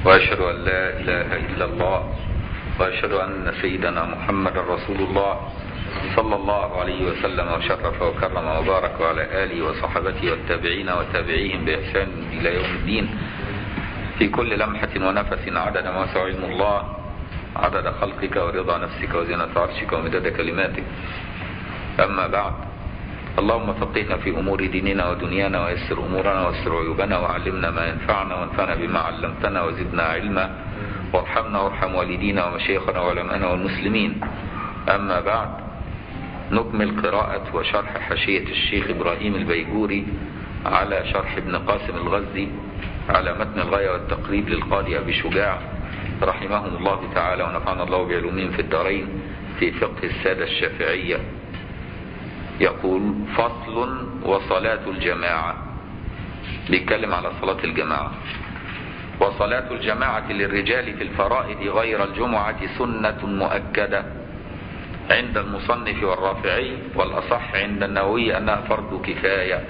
وأشهد أن لا إله إلا الله وأشهد أن سيدنا محمد رسول الله صلى الله عليه وسلم وشرف وكرم وبارك وعلى آله وصحبته والتابعين وتابعيهم بإحسان إلى يوم الدين في كل لمحة ونفس عدد ما وسع علم الله عدد خلقك ورضا نفسك وزنة عرشك ومداد كلماتك أما بعد اللهم فقهنا في أمور ديننا ودنيانا ويسر أمورنا ويسر عيوبنا وعلمنا ما ينفعنا وانفعنا بما علمتنا وزدنا علما وارحمنا وارحم والدينا ومشايخنا وعلماءنا والمسلمين أما بعد نكمل قراءة وشرح حاشية الشيخ إبراهيم البيجوري على شرح ابن قاسم الغزي على متن الغاية والتقريب للقاضي أبي شجاع رحمهم الله تعالى ونفعنا الله بعلومهم في الدارين في فقه السادة الشافعية يقول فصل وصلاة الجماعة بيتكلم على صلاة الجماعة وصلاة الجماعة للرجال في الفرائض غير الجمعة سنة مؤكدة عند المصنف والرافعي والأصح عند النووي أنها فرض كفاية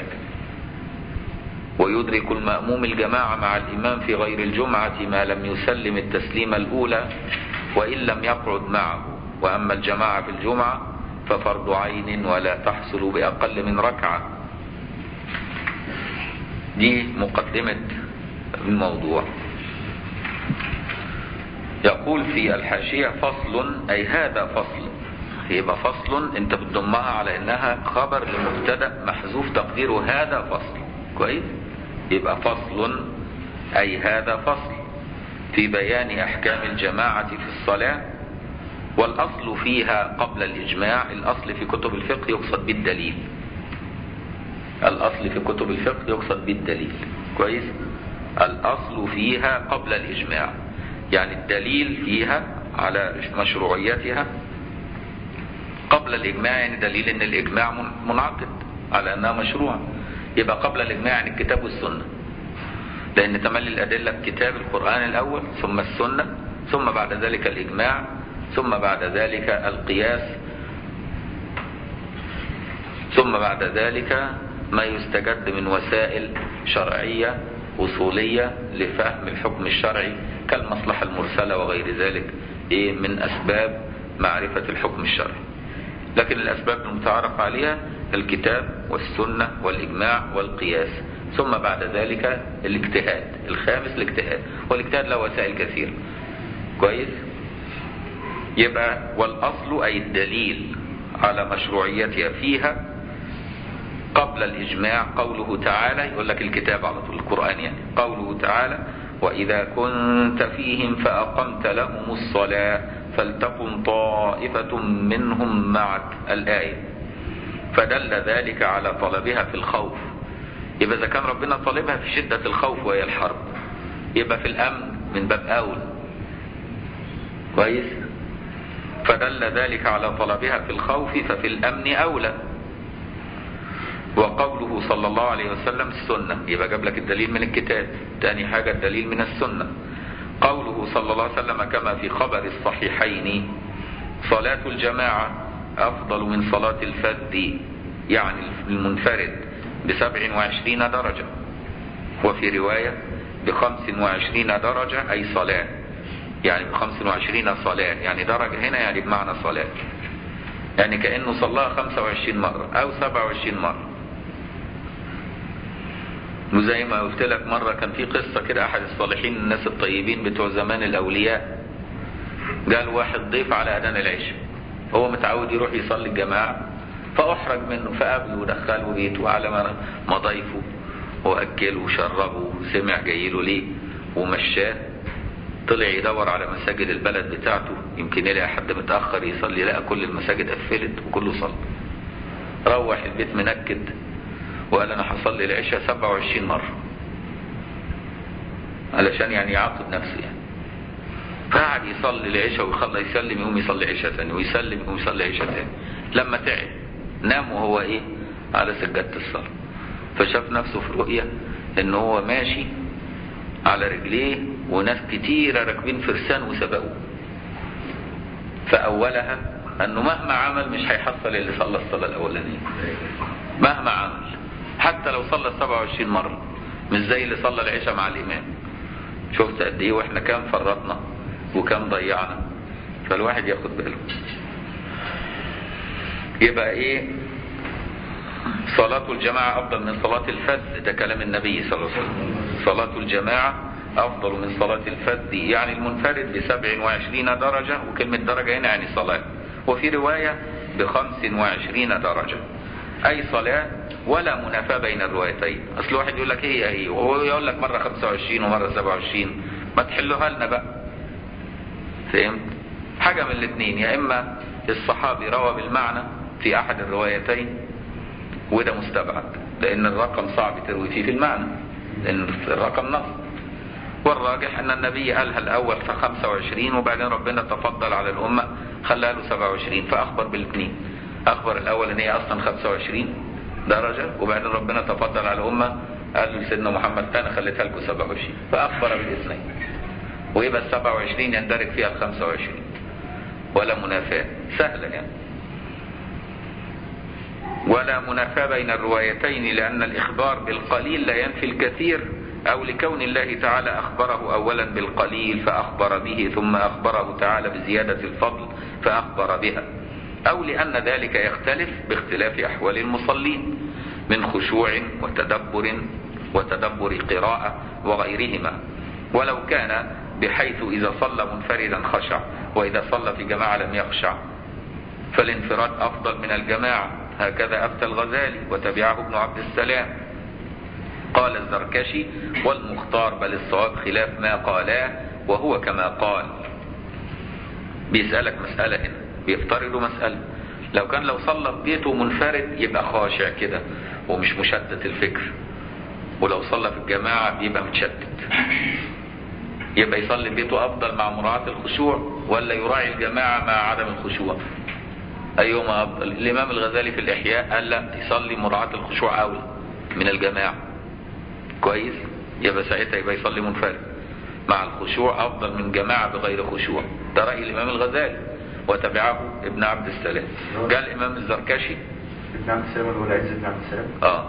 ويدرك المأموم الجماعة مع الإمام في غير الجمعة ما لم يسلم التسليم الأولى وإن لم يقعد معه وأما الجماعة في الجمعة ففرض عين ولا تحصل بأقل من ركعة دي مقدمة الموضوع يقول في الحاشية فصل أي هذا فصل يبقى فصل انت بتضمها على انها خبر لمبتدا محذوف تقديره هذا فصل كويس يبقى فصل اي هذا فصل في بيان احكام الجماعة في الصلاة والاصل فيها قبل الاجماع الاصل في كتب الفقه يقصد بالدليل الاصل في كتب الفقه يقصد بالدليل كويس الاصل فيها قبل الاجماع يعني الدليل فيها على مشروعيتها قبل الإجماع يعني دليل أن الإجماع منعقد على أنها مشروع يبقى قبل الإجماع يعني الكتاب والسنة لأن تملي الأدلة بكتاب القرآن الأول ثم السنة ثم بعد ذلك الإجماع ثم بعد ذلك القياس ثم بعد ذلك ما يستجد من وسائل شرعية أصولية لفهم الحكم الشرعي كالمصلحة المرسلة وغير ذلك إيه من أسباب معرفة الحكم الشرعي لكن الأسباب المتعارف عليها الكتاب والسنة والإجماع والقياس ثم بعد ذلك الاجتهاد الخامس الاجتهاد والاجتهاد له وسائل كثيرة كويس يبقى والأصل أي الدليل على مشروعيتها فيها قبل الإجماع قوله تعالى يقول لك الكتاب على طول القرآن يعني قوله تعالى وإذا كنت فيهم فأقمت لهم الصلاة فلتقم طائفة منهم معك الآية فدل ذلك على طلبها في الخوف يبقى إذا كان ربنا طالبها في شدة الخوف وهي الحرب يبقى في الأمن من باب أول كويس فدل ذلك على طلبها في الخوف ففي الأمن أولى وقوله صلى الله عليه وسلم السنة يبقى جاب لك الدليل من الكتاب تاني حاجة الدليل من السنة قوله صلى الله عليه وسلم كما في خبر الصحيحين صلاة الجماعة أفضل من صلاة الفذ يعني المنفرد بسبع وعشرين درجة وفي رواية بخمس وعشرين درجة أي صلاة يعني بخمس وعشرين صلاة يعني درجة هنا يعني بمعنى صلاة يعني كأنه صلاها خمسة وعشرين مرة أو سبعة وعشرين مرة وزي ما قلت لك مرة كان في قصة كده أحد الصالحين الناس الطيبين بتوع زمان الأولياء قال واحد ضيف على أذان العشاء هو متعود يروح يصلي الجماعة فأحرج منه فقابله ودخله بيته على ما ضيفه وأكله وشربه وسمع جايله ليه ومشاه طلع يدور على مساجد البلد بتاعته يمكن يلاقي حد متأخر يصلي لقى كل المساجد قفلت وكله صلى روح البيت منكد وقال انا هصلي العشاء 27 مرة علشان يعني يعاقب نفسه يعني فقعد يصلي العشاء ويخلى يسلم يقوم يصلي عشاء ثاني ويسلم يقوم يصلي عشاء ثاني لما تعب نام وهو ايه على سجادة الصلاة فشاف نفسه في رؤية ان هو ماشي على رجليه وناس كتيرة راكبين فرسان وسبقوه فأولها أنه مهما عمل مش هيحصل اللي صلى الصلاة الأولانية مهما عمل حتى لو صلى 27 مرة مش زي اللي صلى العشاء مع الإمام شفت قد ايه واحنا كام فرطنا وكام ضيعنا فالواحد ياخد باله يبقى ايه صلاة الجماعة أفضل من صلاة الفذ ده كلام النبي صلى الله عليه وسلم صلاة الجماعة أفضل من صلاة الفذ يعني المنفرد بسبع وعشرين درجة وكلمة درجة هنا يعني صلاة وفي رواية بخمس وعشرين درجة أي صلاة ولا منافاة بين الروايتين أصل واحد يقول لك هي هي وهو يقول لك مرة 25 ومرة 27 ما تحلوها لنا بقى فهمت حاجة من الاثنين يا إما الصحابي روى بالمعنى في أحد الروايتين وده مستبعد لأن الرقم صعب تروي فيه في المعنى لأن الرقم نص والراجح أن النبي قالها الأول في 25 وبعدين ربنا تفضل على الأمة خلاها له 27 فأخبر بالاثنين أخبر الأول أن هي أصلا 25 درجة وبعدين ربنا تفضل على الأمة قال له سيدنا محمد أنا خليتها لكم 27 فأخبر بالاثنين ويبقى ال 27 يندرج فيها ال 25 ولا منافاة سهلة يعني ولا منافاة بين الروايتين لأن الإخبار بالقليل لا ينفي الكثير أو لكون الله تعالى أخبره أولا بالقليل فأخبر به ثم أخبره تعالى بزيادة الفضل فأخبر بها أو لأن ذلك يختلف باختلاف أحوال المصلين من خشوع وتدبر وتدبر قراءة وغيرهما ولو كان بحيث إذا صلى منفردا خشع وإذا صلى في جماعة لم يخشع فالانفراد أفضل من الجماعة هكذا أفتى الغزالي وتبعه ابن عبد السلام قال الزركشي والمختار بل الصواب خلاف ما قالاه وهو كما قال بيسألك مسألة هنا بيفترضوا مسألة لو كان لو صلى في بيته منفرد يبقى خاشع كده ومش مشتت الفكر ولو صلى في الجماعة يبقى متشتت يبقى يصلي في بيته أفضل مع مراعاة الخشوع ولا يراعي الجماعة مع عدم الخشوع أيهما أفضل الإمام الغزالي في الإحياء قال لا يصلي مراعاة الخشوع أولى من الجماعة كويس يبقى ساعتها يبقى يصلي منفرد مع الخشوع أفضل من جماعة بغير خشوع ده رأي الإمام الغزالي وتبعه ابن عبد السلام قال الإمام الزركشي ابن عبد السلام ولا هو العز ابن عبد السلام آه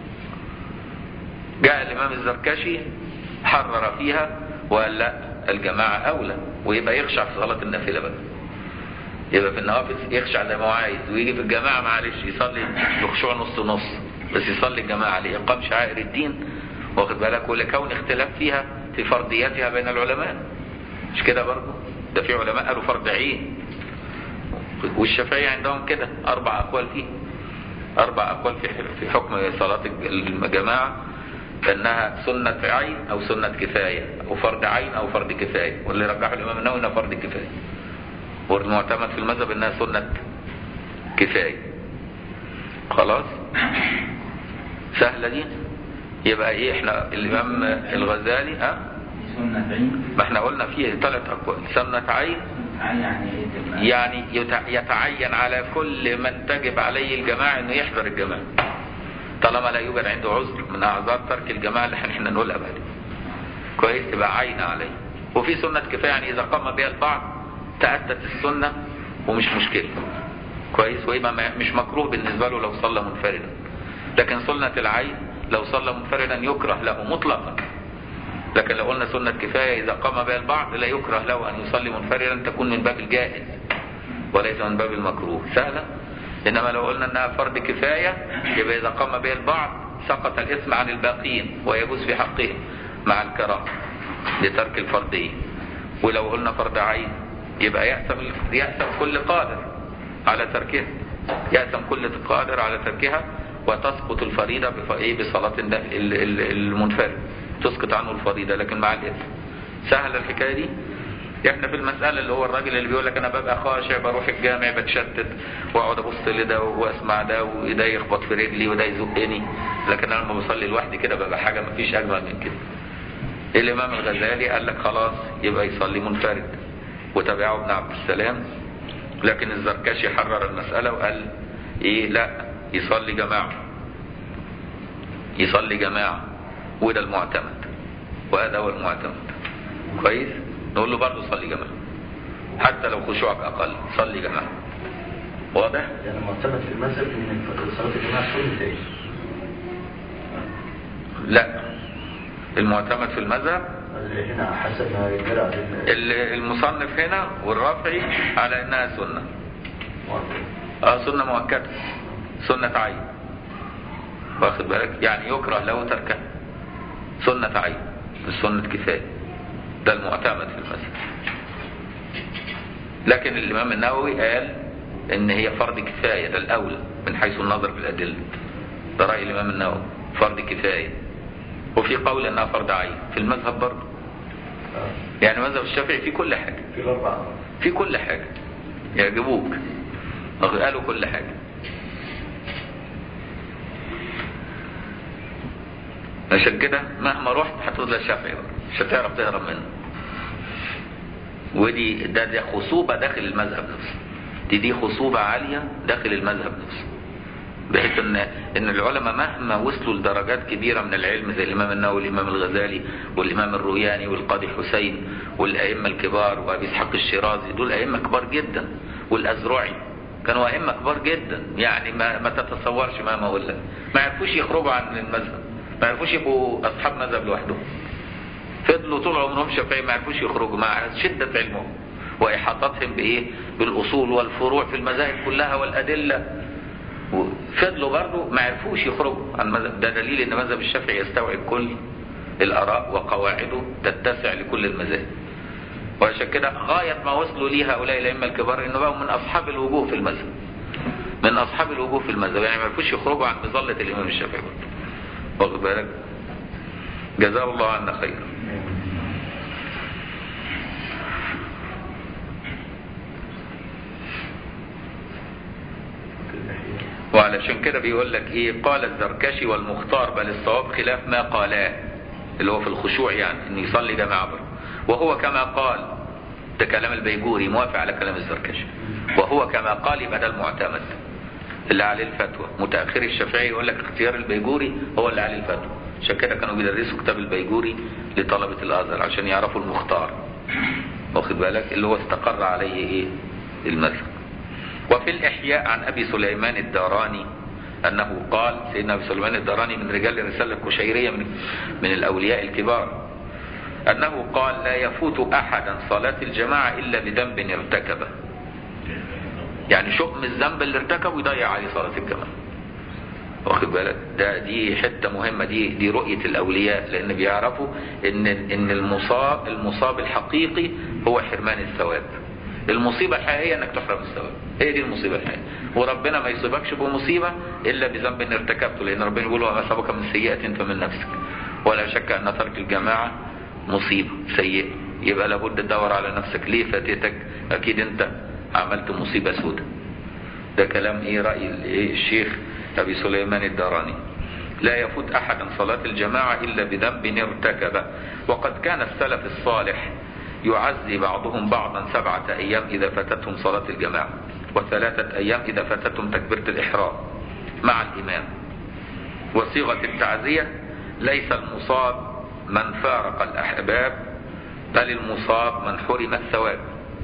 جاء الإمام الزركشي حرر فيها وقال لا الجماعة أولى ويبقى يخشع في صلاة النافلة بقى يبقى في النوافل يخشع زي ما هو عايز ويجي في الجماعة معلش يصلي بخشوع نص نص بس يصلي الجماعة لإقام شعائر الدين واخد بالك ولكون اختلاف فيها في فرضياتها بين العلماء مش كده برضه ده في علماء قالوا فرض عين والشافعية عندهم كده أربع أقوال فيه أربع أقوال في في حكم صلاة الجماعة كأنها سنة عين أو سنة كفاية أو فرض عين أو فرض كفاية واللي رجحه الإمام النووي إنها فرض كفاية والمعتمد في المذهب إنها سنة كفاية خلاص سهلة دي يبقى إيه إحنا الإمام الغزالي ها سنة عين ما إحنا قلنا فيه ثلاث أقوال سنة عين يعني ايه تبقى يعني يتع- يتعين على كل من تجب عليه الجماعة انه يحضر الجماعة طالما لا يوجد عنده عذر من اعذار ترك الجماعة اللي احنا نقولها بعد كويس تبقى عين عليه وفي سنة كفاية يعني اذا قام بها البعض تأتت السنة ومش مشكلة كويس ويبقى ما- مش مكروه بالنسبة له لو صلى منفردا لكن سنة العين لو صلى منفردا يكره له مطلقا لكن لو قلنا سنة كفاية إذا قام بها البعض لا يكره له أن يصلي منفردا تكون من باب الجائز وليس من باب المكروه سهلة إنما لو قلنا أنها فرض كفاية يبقى إذا قام بها البعض سقط الإثم عن الباقين ويجوز في حقهم مع الكراهة لترك الفرضية ولو قلنا فرض عين يبقى يأثم يأثم كل قادر على تركها يأثم كل قادر على تركها وتسقط الفريضة بف- إيه بصلاة الن- ال- ال- المنفرد تسقط عنه الفريضة لكن مع الإثم سهل الحكاية دي احنا في المسألة اللي هو الراجل اللي بيقول لك انا ببقى خاشع بروح الجامع بتشتت واقعد ابص لده واسمع ده وده يخبط في رجلي وده يزقني لكن انا لما بصلي لوحدي كده ببقى حاجة مفيش اجمل من كده الامام الغزالي قال لك خلاص يبقى يصلي منفرد وتبعه ابن عبد السلام لكن الزركشي حرر المسألة وقال ايه لا يصلي جماعة يصلي جماعة وده المعتمد وهذا هو المعتمد كويس نقول له برضه صلي جماعة حتى لو خشوعك أقل صلي جماعة واضح؟ يعني معتمد في المذهب ان صلاه الجماعه سنه ايه؟ لا المعتمد في المذهب هنا حسب ما يدل على ال- ال- المصنف هنا والرافعي على انها سنة المؤكد. اه سنة مؤكدة سنة عين واخد بالك يعني يكره له تركها سنة عين مش سنة كفاية ده المعتمد في المسجد لكن الإمام النووي قال إن هي فرض كفاية ده الأولى من حيث النظر في الأدلة ده رأي الإمام النووي فرض كفاية وفي قول إنها فرض عين في المذهب برضه آه. يعني مذهب الشافعي في كل حاجة في الأربعة في كل حاجة يعجبوك قالوا كل حاجة عشان كده مهما رحت هتفضل الشافعي بقى مش هتعرف تهرب منه ودي ده ده خصوبة داخل المذهب نفسه دي دي خصوبة عالية داخل المذهب نفسه بحيث ان ان العلماء مهما وصلوا لدرجات كبيره من العلم زي الامام النووي والامام الغزالي والامام الروياني والقاضي حسين والائمه الكبار وابي اسحاق الشيرازي دول ائمه كبار جدا والازرعي كانوا ائمه كبار جدا يعني ما, ما تتصورش مهما اقول لك ما يعرفوش يخرجوا عن المذهب ما يعرفوش يبقوا اصحاب مذهب لوحدهم فضلوا طول عمرهم شافعي ما يعرفوش يخرجوا مع شده علمهم واحاطتهم بايه بالاصول والفروع في المذاهب كلها والادله فضلوا برضه ما عرفوش يخرجوا عن مذهب ده دليل ان مذهب الشافعي يستوعب كل الاراء وقواعده تتسع لكل المذاهب وعشان كده غايه ما وصلوا ليه هؤلاء الائمه الكبار انه بقوا من اصحاب الوجوه في المذهب من اصحاب الوجوه في المذهب يعني ما عرفوش يخرجوا عن مظله الامام الشافعي برضه واخد بالك جزاه الله عنا خيرا وعلشان كده بيقول لك ايه قال الزركشي والمختار بل الصواب خلاف ما قالاه اللي هو في الخشوع يعني ان يصلي جماعه بره وهو كما قال ده كلام البيجوري موافق على كلام الزركشي وهو كما قال يبقى ده المعتمد اللي عليه الفتوى متاخر الشافعي يقول لك اختيار البيجوري هو اللي عليه الفتوى عشان كده كانوا بيدرسوا كتاب البيجوري لطلبه الازهر عشان يعرفوا المختار واخد بالك اللي هو استقر عليه ايه المذهب وفي الإحياء عن أبي سليمان الداراني أنه قال سيدنا أبي سليمان الداراني من رجال الرسالة الكشيرية من, من الأولياء الكبار أنه قال لا يفوت أحدا صلاة الجماعة إلا بذنب ارتكبه يعني شؤم الذنب اللي ارتكبه يضيع عليه صلاة الجماعة واخد بالك ده دي حته مهمه دي دي رؤيه الاولياء لان بيعرفوا ان ان المصاب المصاب الحقيقي هو حرمان الثواب المصيبة الحقيقية انك تحرم الثواب هي دي المصيبة الحقيقية وربنا ما يصيبكش بمصيبة الا بذنب ارتكبته لان ربنا يقول وما سبق من سيئة فمن نفسك ولا شك ان ترك الجماعة مصيبة سيئة يبقى لابد تدور على نفسك ليه فاتتك اكيد انت عملت مصيبة سودة ده كلام ايه رأي الايه الشيخ ابي سليمان الداراني لا يفوت احدا صلاة الجماعة الا بذنب ارتكبه وقد كان السلف الصالح يعزي بعضهم بعضا سبعة أيام إذا فاتتهم صلاة الجماعة وثلاثة أيام إذا فاتتهم تكبيرة الإحرام مع الإمام وصيغة التعزية ليس المصاب من فارق الأحباب بل المصاب من حرم الثواب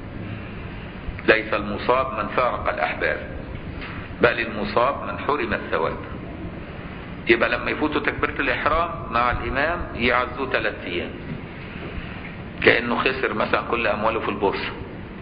ليس المصاب من فارق الأحباب بل المصاب من حرم الثواب يبقى لما يفوتوا تكبيرة الإحرام مع الإمام يعزوه ثلاث أيام كأنه خسر مثلا كل أمواله في البورصة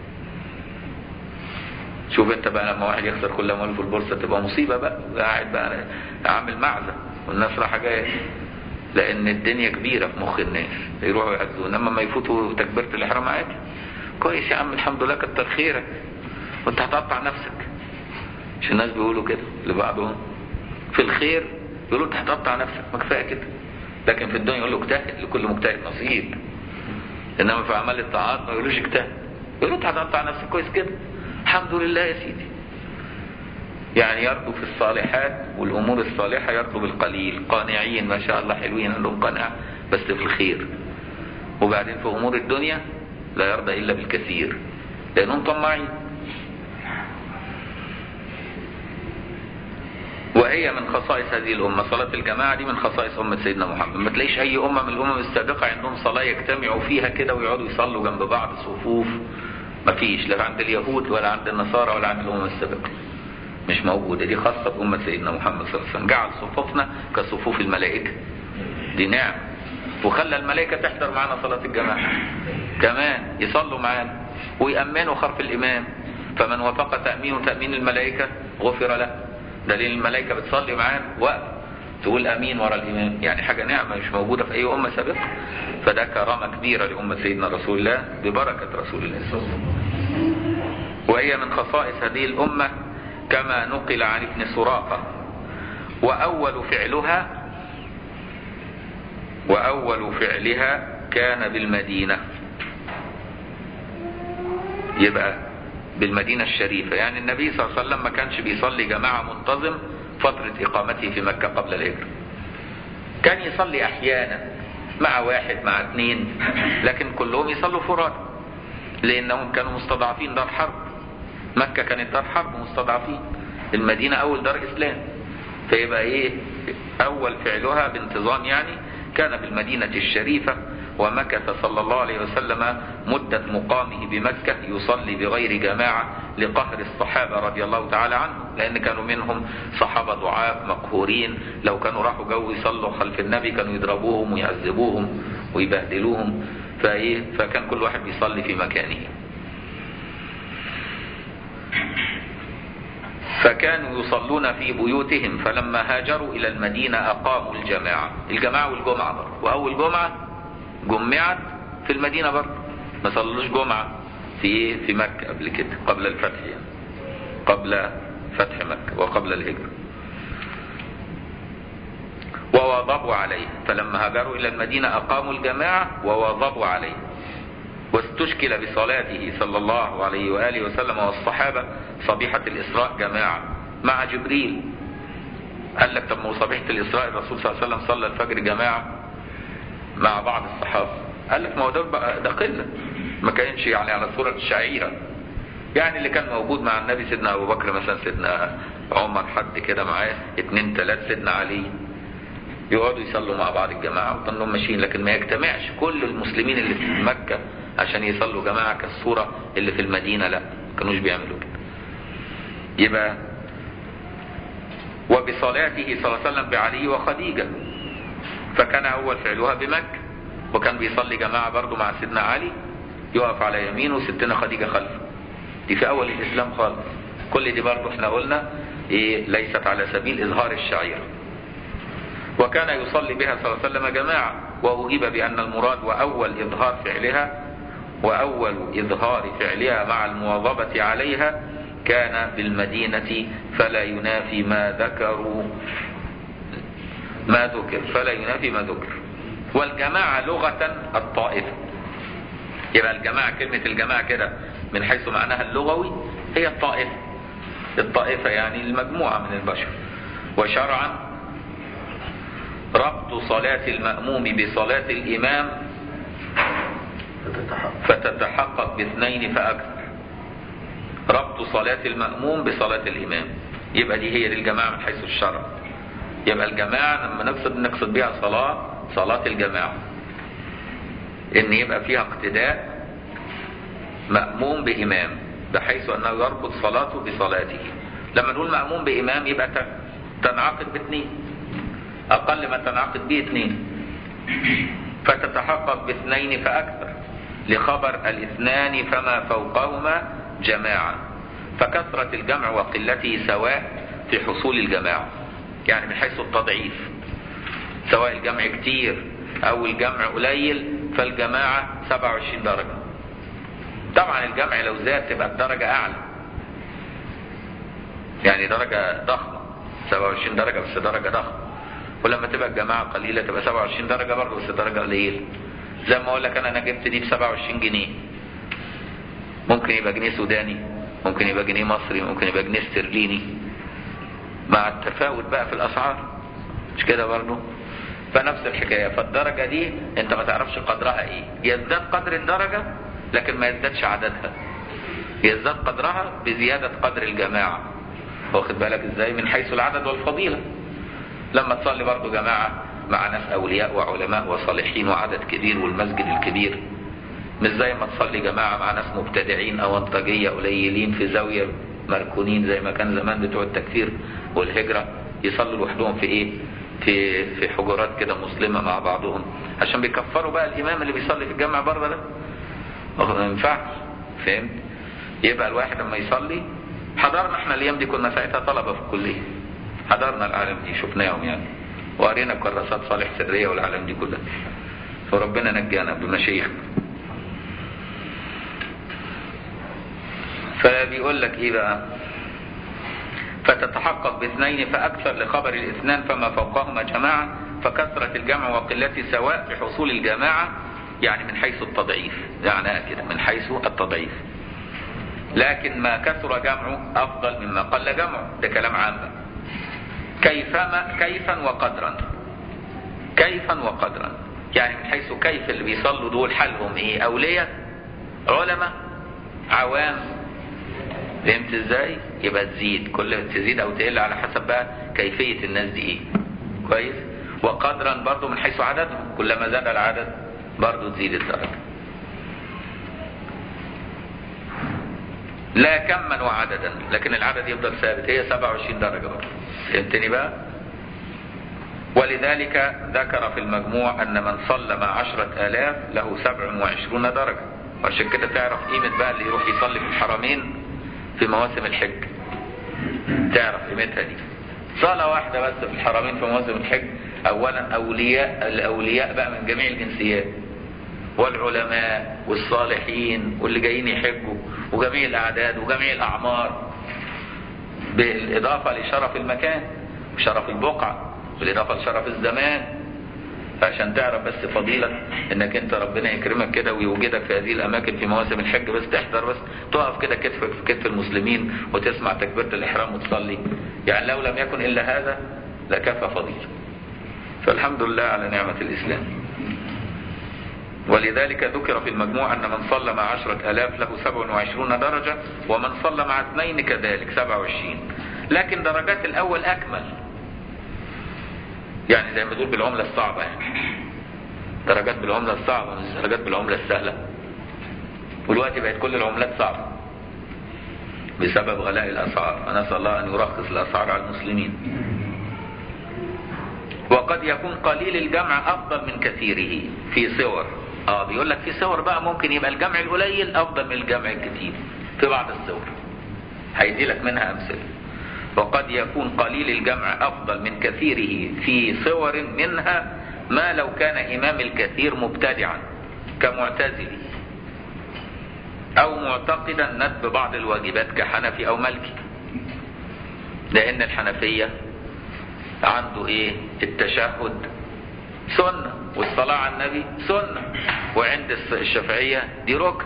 شوف انت بقى لما واحد يخسر كل أمواله في البورصة تبقى مصيبة بقى قاعد بقى عامل معزة والناس رايحة جاية لأن الدنيا كبيرة في مخ الناس يروحوا يعزوه إنما ما يفوتوا تكبيرة الإحرام عادي كويس يا عم الحمد لله كتر خيرك وانت هتقطع نفسك مش الناس بيقولوا كده لبعضهم في الخير يقولوا انت هتقطع نفسك ما كفايه كده لكن في الدنيا يقول له اجتهد لكل مجتهد نصيب انما في اعمال الطاعات ما يقولوش اجتهد يقولوا انت هتقطع نفسك كويس كده الحمد لله يا سيدي يعني يرضوا في الصالحات والامور الصالحه يرضوا بالقليل قانعين ما شاء الله حلوين عندهم قناعه بس في الخير وبعدين في امور الدنيا لا يرضى الا بالكثير لانهم طماعين وهي من خصائص هذه الأمة صلاة الجماعة دي من خصائص أمة سيدنا محمد ما تلاقيش أي أمة من الأمم السابقة عندهم صلاة يجتمعوا فيها كده ويقعدوا يصلوا جنب بعض صفوف ما فيش لا عند اليهود ولا عند النصارى ولا عند الأمم السابقة مش موجودة دي خاصة بأمة سيدنا محمد صلى الله عليه وسلم جعل صفوفنا كصفوف الملائكة دي نعم وخلى الملائكة تحضر معنا صلاة الجماعة كمان يصلوا معانا ويأمنوا خلف الإمام فمن وافق تأمين تأمين الملائكة غفر له دليل الملائكة بتصلي معانا وقت تقول أمين ورا الإمام يعني حاجة نعمة مش موجودة في أي أمة سابقة فده كرامة كبيرة لأمة سيدنا رسول الله ببركة رسول الله صلى الله عليه وسلم وهي من خصائص هذه الأمة كما نقل عن ابن سراقة وأول فعلها وأول فعلها كان بالمدينة يبقى بالمدينة الشريفة يعني النبي صلى الله عليه وسلم ما كانش بيصلي جماعة منتظم فترة إقامته في مكة قبل الهجرة كان يصلي أحيانا مع واحد مع اثنين لكن كلهم يصلوا فراد لأنهم كانوا مستضعفين دار حرب مكة كانت دار حرب مستضعفين المدينة أول دار إسلام فيبقى إيه أول فعلها بانتظام يعني كان بالمدينة الشريفة ومكث صلى الله عليه وسلم مدة مقامه بمكة يصلي بغير جماعة لقهر الصحابة رضي الله تعالى عنهم لأن كانوا منهم صحابة ضعاف مقهورين لو كانوا راحوا جو يصلوا خلف النبي كانوا يضربوهم ويعذبوهم ويبهدلوهم فإيه فكان كل واحد بيصلي في مكانه فكانوا يصلون في بيوتهم فلما هاجروا إلى المدينة أقاموا الجماعة الجماعة والجمعة برضه وأول جمعة جمعت في المدينة برضه ما صلوش جمعة في في مكة قبل كده قبل الفتح يعني قبل فتح مكة وقبل الهجرة وواظبوا عليه فلما هاجروا إلى المدينة أقاموا الجماعة وواظبوا عليه واستشكل بصلاته صلى الله عليه وآله وسلم والصحابة صبيحة الإسراء جماعة مع جبريل قال لك طب ما هو صبيحة الإسراء الرسول صلى الله عليه وسلم صلى الفجر جماعة مع بعض الصحابة قال لك ما هو ده بقى- ده قلة ما كانش يعني على صورة الشعيرة يعني اللي كان موجود مع النبي سيدنا أبو بكر مثلا سيدنا عمر حد كده معاه اتنين تلات سيدنا علي يقعدوا يصلوا مع بعض الجماعة وكانوا ماشيين لكن ما يجتمعش كل المسلمين اللي في مكة عشان يصلوا جماعة كالصورة اللي في المدينة لا ما كانوش بيعملوا كده يبقى وبصلاته صلى الله عليه وسلم بعلي وخديجة فكان أول فعلها بمكة وكان بيصلي جماعة برضو مع سيدنا علي يقف على يمينه وستنا خديجة خلفه دي في أول الإسلام خالص كل دي برضو احنا قلنا إيه ليست على سبيل إظهار الشعيرة وكان يصلي بها صلى الله عليه وسلم جماعة وأجيب بأن المراد وأول إظهار فعلها وأول إظهار فعلها مع المواظبة عليها كان بالمدينة فلا ينافي ما ذكروا ما ذكر فلا ينافي ما ذكر والجماعة لغة الطائفة يبقى الجماعة كلمة الجماعة كده من حيث معناها اللغوي هي الطائفة الطائفة يعني المجموعة من البشر وشرعا ربط صلاة المأموم بصلاة الإمام فتتحقق فتتحقق باثنين فأكثر ربط صلاة المأموم بصلاة الإمام يبقى دي هي دي الجماعة من حيث الشرع يبقى الجماعة لما نقصد نقصد بها صلاة صلاة الجماعة إن يبقى فيها اقتداء مأموم بإمام بحيث أنه يربط صلاته بصلاته لما نقول مأموم بإمام يبقى ت- تنعقد باثنين أقل ما تنعقد به اثنين فتتحقق باثنين فأكثر لخبر الاثنان فما فوقهما جماعة فكثرة الجمع وقلته سواء في حصول الجماعة يعني من حيث التضعيف سواء الجمع كتير أو الجمع قليل فالجماعة 27 درجة طبعا الجمع لو زاد تبقى الدرجة أعلى يعني درجة ضخمة 27 درجة بس درجة ضخمة ولما تبقى الجماعة قليلة تبقى 27 درجة برضه بس درجة قليلة زي ما اقول لك انا انا جبت دي ب 27 جنيه ممكن يبقى جنيه سوداني ممكن يبقى جنيه مصري ممكن يبقى جنيه استرليني مع التفاوت بقى في الاسعار مش كده برضه فنفس الحكاية فالدرجة دي انت ما تعرفش قدرها ايه يزداد قدر الدرجة لكن ما يزدادش عددها يزداد قدرها بزيادة قدر الجماعة واخد بالك ازاي من حيث العدد والفضيلة لما تصلي برضو جماعة مع ناس أولياء وعلماء وصالحين وعدد كبير والمسجد الكبير مش زي ما تصلي جماعة مع ناس مبتدعين أو أنطجية قليلين في زاوية مركونين زي ما كان زمان بتوع التكفير والهجرة يصلوا لوحدهم في إيه؟ في في حجرات كده مسلمة مع بعضهم عشان بيكفروا بقى الإمام اللي بيصلي في الجامع بره ده ما ينفعش فهمت يبقى الواحد لما يصلي حضرنا احنا الايام دي كنا ساعتها طلبه في الكليه حضرنا العالم دي شفناهم يعني وقرينا كراسات صالح سريه والعالم دي كلها فربنا نجانا بمشايخ فبيقول لك ايه بقى فتتحقق باثنين فاكثر لخبر الاثنان فما فوقهما جماعه فكثره الجمع وقلته سواء في حصول الجماعه يعني من حيث التضعيف يعني كده من حيث التضعيف لكن ما كثر جمعه افضل مما قل جمعه ده كلام عام بقى. كيفما كيفا وقدرا كيفا وقدرا يعني من حيث كيف اللي بيصلوا دول حالهم ايه اولياء علماء عوام فهمت ازاي يبقى تزيد كل ما تزيد او تقل على حسب بقى كيفية الناس دي ايه كويس وقدرا برضو من حيث عددهم كلما زاد العدد برضو تزيد الدرجة لا كما وعددا لكن العدد يفضل ثابت هي 27 درجة برضو فهمتني بقى ولذلك ذكر في المجموع أن من صلى مع عشرة آلاف له سبع وعشرون درجة وعشان كده تعرف قيمة بقى اللي يروح يصلي في الحرمين في مواسم الحج تعرف قيمتها دي صلاة واحدة بس في الحرمين في مواسم الحج أولا أولياء الأولياء بقى من جميع الجنسيات والعلماء والصالحين واللي جايين يحجوا وجميع الأعداد وجميع الأعمار بالإضافة لشرف المكان وشرف البقعة بالإضافة لشرف الزمان عشان تعرف بس فضيلة انك انت ربنا يكرمك كده ويوجدك في هذه الاماكن في مواسم الحج بس تحضر بس تقف كده كتف في كتف المسلمين وتسمع تكبيرة الاحرام وتصلي يعني لو لم يكن الا هذا لكفى فضيلة فالحمد لله على نعمة الاسلام ولذلك ذكر في المجموع أن من صلى مع عشرة ألاف له سبع وعشرون درجة ومن صلى مع اثنين كذلك سبع وعشرين لكن درجات الأول أكمل يعني زي ما تقول بالعملة الصعبة يعني درجات بالعملة الصعبة مش درجات بالعملة السهلة والوقت بقت كل العملات صعبة بسبب غلاء الأسعار فنسأل الله أن يرخص الأسعار على المسلمين وقد يكون قليل الجمع أفضل من كثيره في صور اه بيقول لك في صور بقى ممكن يبقى الجمع القليل أفضل من الجمع الكثير في بعض الصور هيدي لك منها أمثلة وقد يكون قليل الجمع أفضل من كثيره في صور منها ما لو كان إمام الكثير مبتدعا كمعتزلي أو معتقدا ندب بعض الواجبات كحنفي أو ملكي لأن الحنفية عنده إيه التشهد سنة والصلاة على النبي سنة وعند الشافعية دي ركن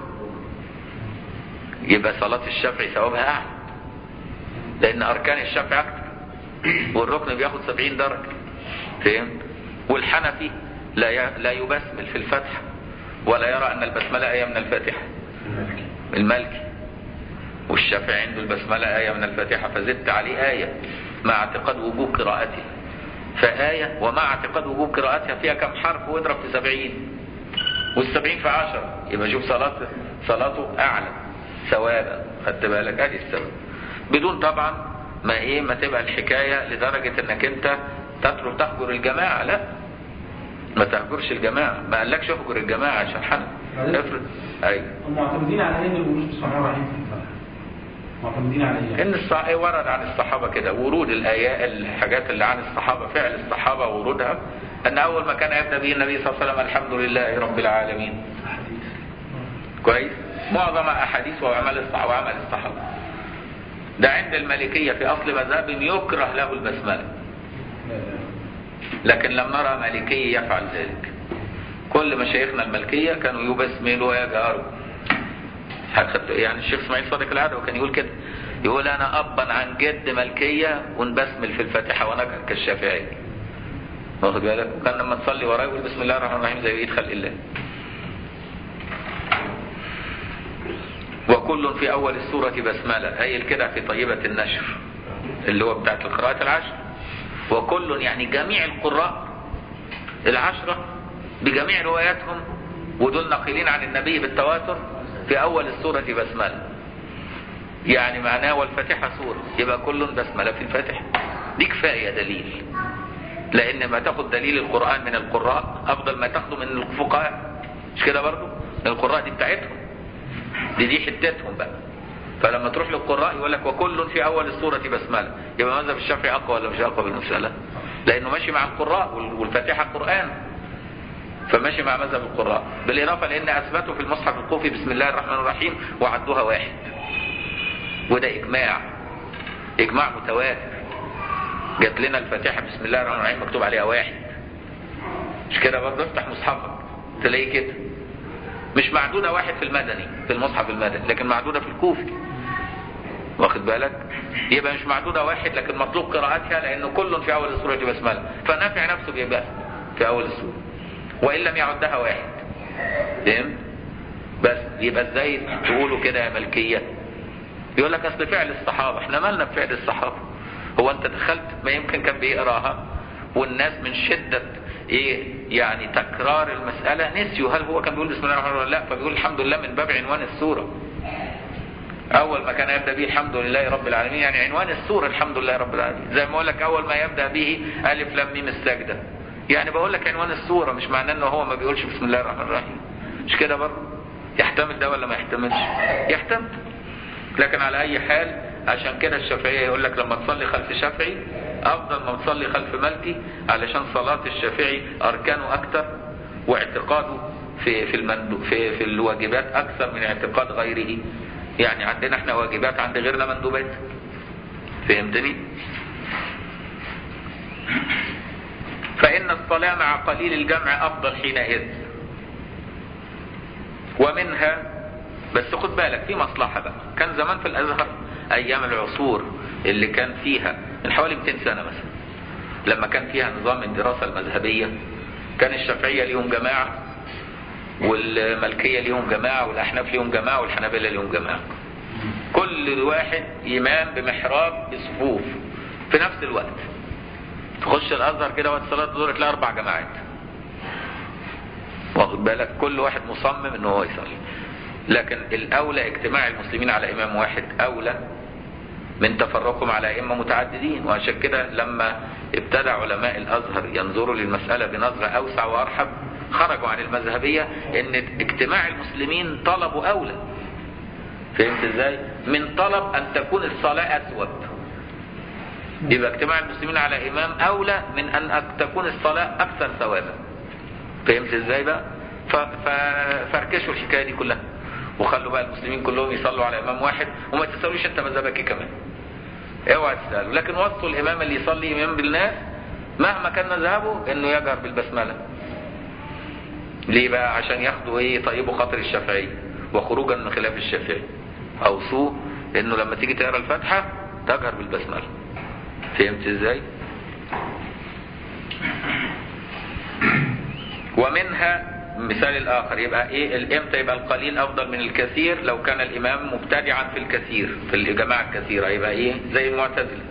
يبقى صلاة الشافعي ثوابها أعلى لان اركان الشفع اكتر والركن بياخد سبعين درجة فهمت والحنفي لا ي... لا يبسمل في الفتح ولا يرى ان البسملة آية من الفاتحة الملكي والشافعي عنده البسملة آية من الفاتحة فزدت عليه آية مع اعتقاد وجوب قراءتها فآية ومع اعتقاد وجوب قراءتها فيها كم حرف واضرب في سبعين والسبعين في عشرة يبقى شوف صلاة صلاته أعلى ثوابا خدت بالك ادي السبب بدون طبعا ما ايه ما تبقى الحكايه لدرجه انك انت تترك تهجر الجماعه لا ما تهجرش الجماعه ما قالكش اهجر الجماعه عشان حنف افرض ايوه هم معتمدين على ان الورود بسم الله الرحمن الرحيم في الفتح معتمدين على ايه؟ ان الصح... ورد عن الصحابه كده ورود الايات الحاجات اللي عن الصحابه فعل الصحابه ورودها ان اول ما كان يبدا به النبي صلى الله عليه وسلم الحمد لله رب العالمين كويس معظم احاديث واعمال الصحابه وعمل الصحابه ده عند المالكية في أصل مذهبهم يكره له البسملة لكن لم نرى مالكي يفعل ذلك كل مشايخنا المالكية كانوا يبسملوا ويجهروا يعني الشيخ اسماعيل صادق العدوي كان يقول كده يقول أنا أبا عن جد ملكية ونبسمل في الفاتحة وأنا كالشافعي واخد بالك وكان لما تصلي وراي يقول بسم الله الرحمن الرحيم زي يدخل الله وكل في أول السورة بسملة هي كده في طيبة النشر اللي هو بتاعت القراءة العشر وكل يعني جميع القراء العشرة بجميع رواياتهم ودول ناقلين عن النبي بالتواتر في أول السورة بسملة يعني معناه والفاتحة سورة يبقى كل بسملة في الفاتحة دي كفاية دليل لان ما تاخد دليل القرآن من القراء افضل ما تاخده من الفقهاء مش كده برضو القراء دي بتاعتهم دي دي حتتهم بقى فلما تروح للقراء يقول لك وكل في اول السورة بسملة يبقى مذهب الشافعي اقوى ولا مش اقوى بالمسألة لانه ماشي مع القراء وال- والفاتحة قرآن فماشي مع مذهب القراء بالاضافة لان اثبتوا في المصحف الكوفي بسم الله الرحمن الرحيم وعدوها واحد وده اجماع اجماع متواتر جات لنا الفاتحة بسم الله الرحمن الرحيم مكتوب عليها واحد مش كده برضه افتح مصحفك تلاقيه كده مش معدودة واحد في المدني في المصحف المدني لكن معدودة في الكوفي واخد بالك يبقى مش معدودة واحد لكن مطلوب قراءتها لأنه كل في أول السورة بسملة فنافع نفسه بيبقى في أول السورة وإن لم يعدها واحد فهمت بس يبقى ازاي تقولوا كده يا ملكية يقول لك اصل فعل الصحابة احنا مالنا بفعل الصحابة هو انت دخلت ما يمكن كان بيقراها والناس من شدة ايه يعني تكرار المسألة نسيوا هل هو كان بيقول بسم الله الرحمن الرحيم ولا لا فبيقول الحمد لله من باب عنوان السورة اول ما كان يبدا به الحمد لله رب العالمين يعني عنوان السوره الحمد لله رب العالمين زي ما اقول لك اول ما يبدا به الف لام ميم السجده يعني بقول لك عنوان السوره مش معناه انه هو ما بيقولش بسم الله الرحمن الرحيم مش كده برضه يحتمل ده ولا ما يحتملش يحتمل لكن على اي حال عشان كده الشافعيه يقول لك لما تصلي خلف شافعي افضل ما تصلي خلف مالكي علشان صلاه الشافعي اركانه اكتر واعتقاده في في المندو في في الواجبات اكثر من اعتقاد غيره يعني عندنا احنا واجبات عند غيرنا مندوبات فهمتني فإن الصلاة مع قليل الجمع أفضل حينئذ ومنها بس خد بالك في مصلحة بقى كان زمان في الأزهر أيام العصور اللي كان فيها من حوالي 200 سنة مثلا لما كان فيها نظام الدراسة المذهبية كان الشافعية ليهم جماعة والملكية ليهم جماعة والأحناف ليهم جماعة والحنابلة ليهم جماعة كل واحد إمام بمحراب بصفوف في نفس الوقت تخش الأزهر كده وقت صلاة الظهر تلاقي أربع جماعات واخد بالك كل واحد مصمم إن هو يصلي لكن الأولى اجتماع المسلمين على إمام واحد أولى من تفرقهم على أئمة متعددين وعشان كده لما ابتدى علماء الأزهر ينظروا للمسألة بنظرة أوسع وأرحب خرجوا عن المذهبية ان اجتماع المسلمين طلبوا اولى فهمت ازاي من طلب ان تكون الصلاة اسود يبقى اجتماع المسلمين على امام اولى من ان تكون الصلاة اكثر ثوابا فهمت ازاي بقى ف... ف... فركشوا الحكاية دي كلها وخلوا بقى المسلمين كلهم يصلوا على امام واحد وما تسألوش انت مذهبك ايه كمان اوعى تسألوا لكن وصوا الامام اللي يصلي امام بالناس مهما كان مذهبه انه يجهر بالبسمله ليه بقى عشان ياخدوا ايه طيبوا خاطر الشافعي وخروجا من خلاف الشافعي اوصوه انه لما تيجي تقرا الفاتحه تجهر بالبسمله فهمت ازاي ومنها المثال الاخر يبقى ايه الامتى يبقى القليل افضل من الكثير لو كان الامام مبتدعا في الكثير في الجماعه الكثيره يبقى ايه زي المعتزله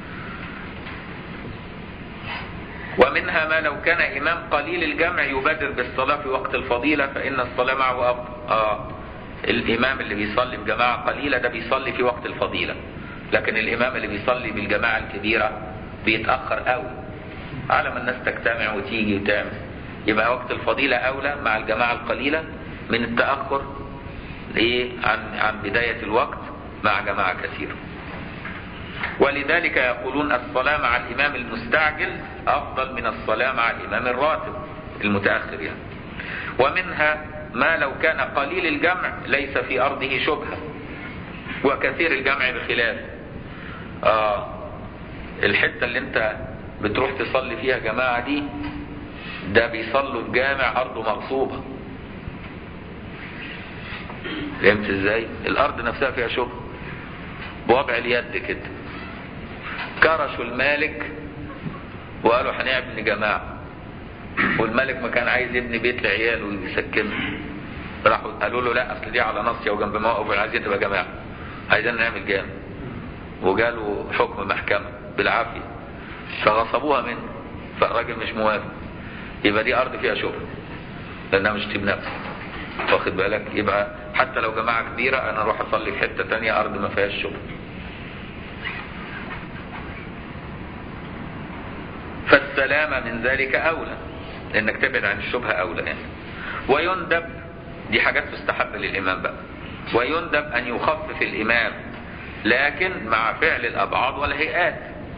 ومنها ما لو كان إمام قليل الجمع يبادر بالصلاة في وقت الفضيلة فإن الصلاة معه أفضل آه الإمام اللي بيصلي بجماعة قليلة ده بيصلي في وقت الفضيلة لكن الإمام اللي بيصلي بالجماعة الكبيرة بيتأخر قوي على ما الناس تجتمع وتيجي وتعمل يبقى وقت الفضيلة أولى مع الجماعة القليلة من التأخر إيه عن عن بداية الوقت مع جماعة كثيرة ولذلك يقولون الصلاة مع الإمام المستعجل أفضل من الصلاة مع الإمام الراتب المتأخر يعني ومنها ما لو كان قليل الجمع ليس في أرضه شبهة وكثير الجمع بخلاف آه الحتة اللي انت بتروح تصلي فيها جماعة دي ده بيصلوا في جامع أرضه مغصوبة فهمت ازاي الأرض نفسها فيها شبهة بوضع اليد كده كرشوا المالك وقالوا هنعمل جماعة والملك ما كان عايز يبني بيت لعياله ويسكنه راحوا قالوا له لا اصل دي على ناصيه وجنب موقف عايزين تبقى جماعه عايزين نعمل جامع وجاله حكم محكمه بالعافيه فغصبوها منه فالراجل مش موافق يبقى دي ارض فيها شبهه لانها مش تبنى واخد بالك يبقى حتى لو جماعه كبيره انا اروح اصلي في حته تانية ارض ما فيهاش شبهه والسلامة من ذلك أولى لأنك تبعد عن الشبهة أولى يعني ويندب دي حاجات تستحب للإمام بقى ويندب أن يخفف الإمام لكن مع فعل الأبعاد والهيئات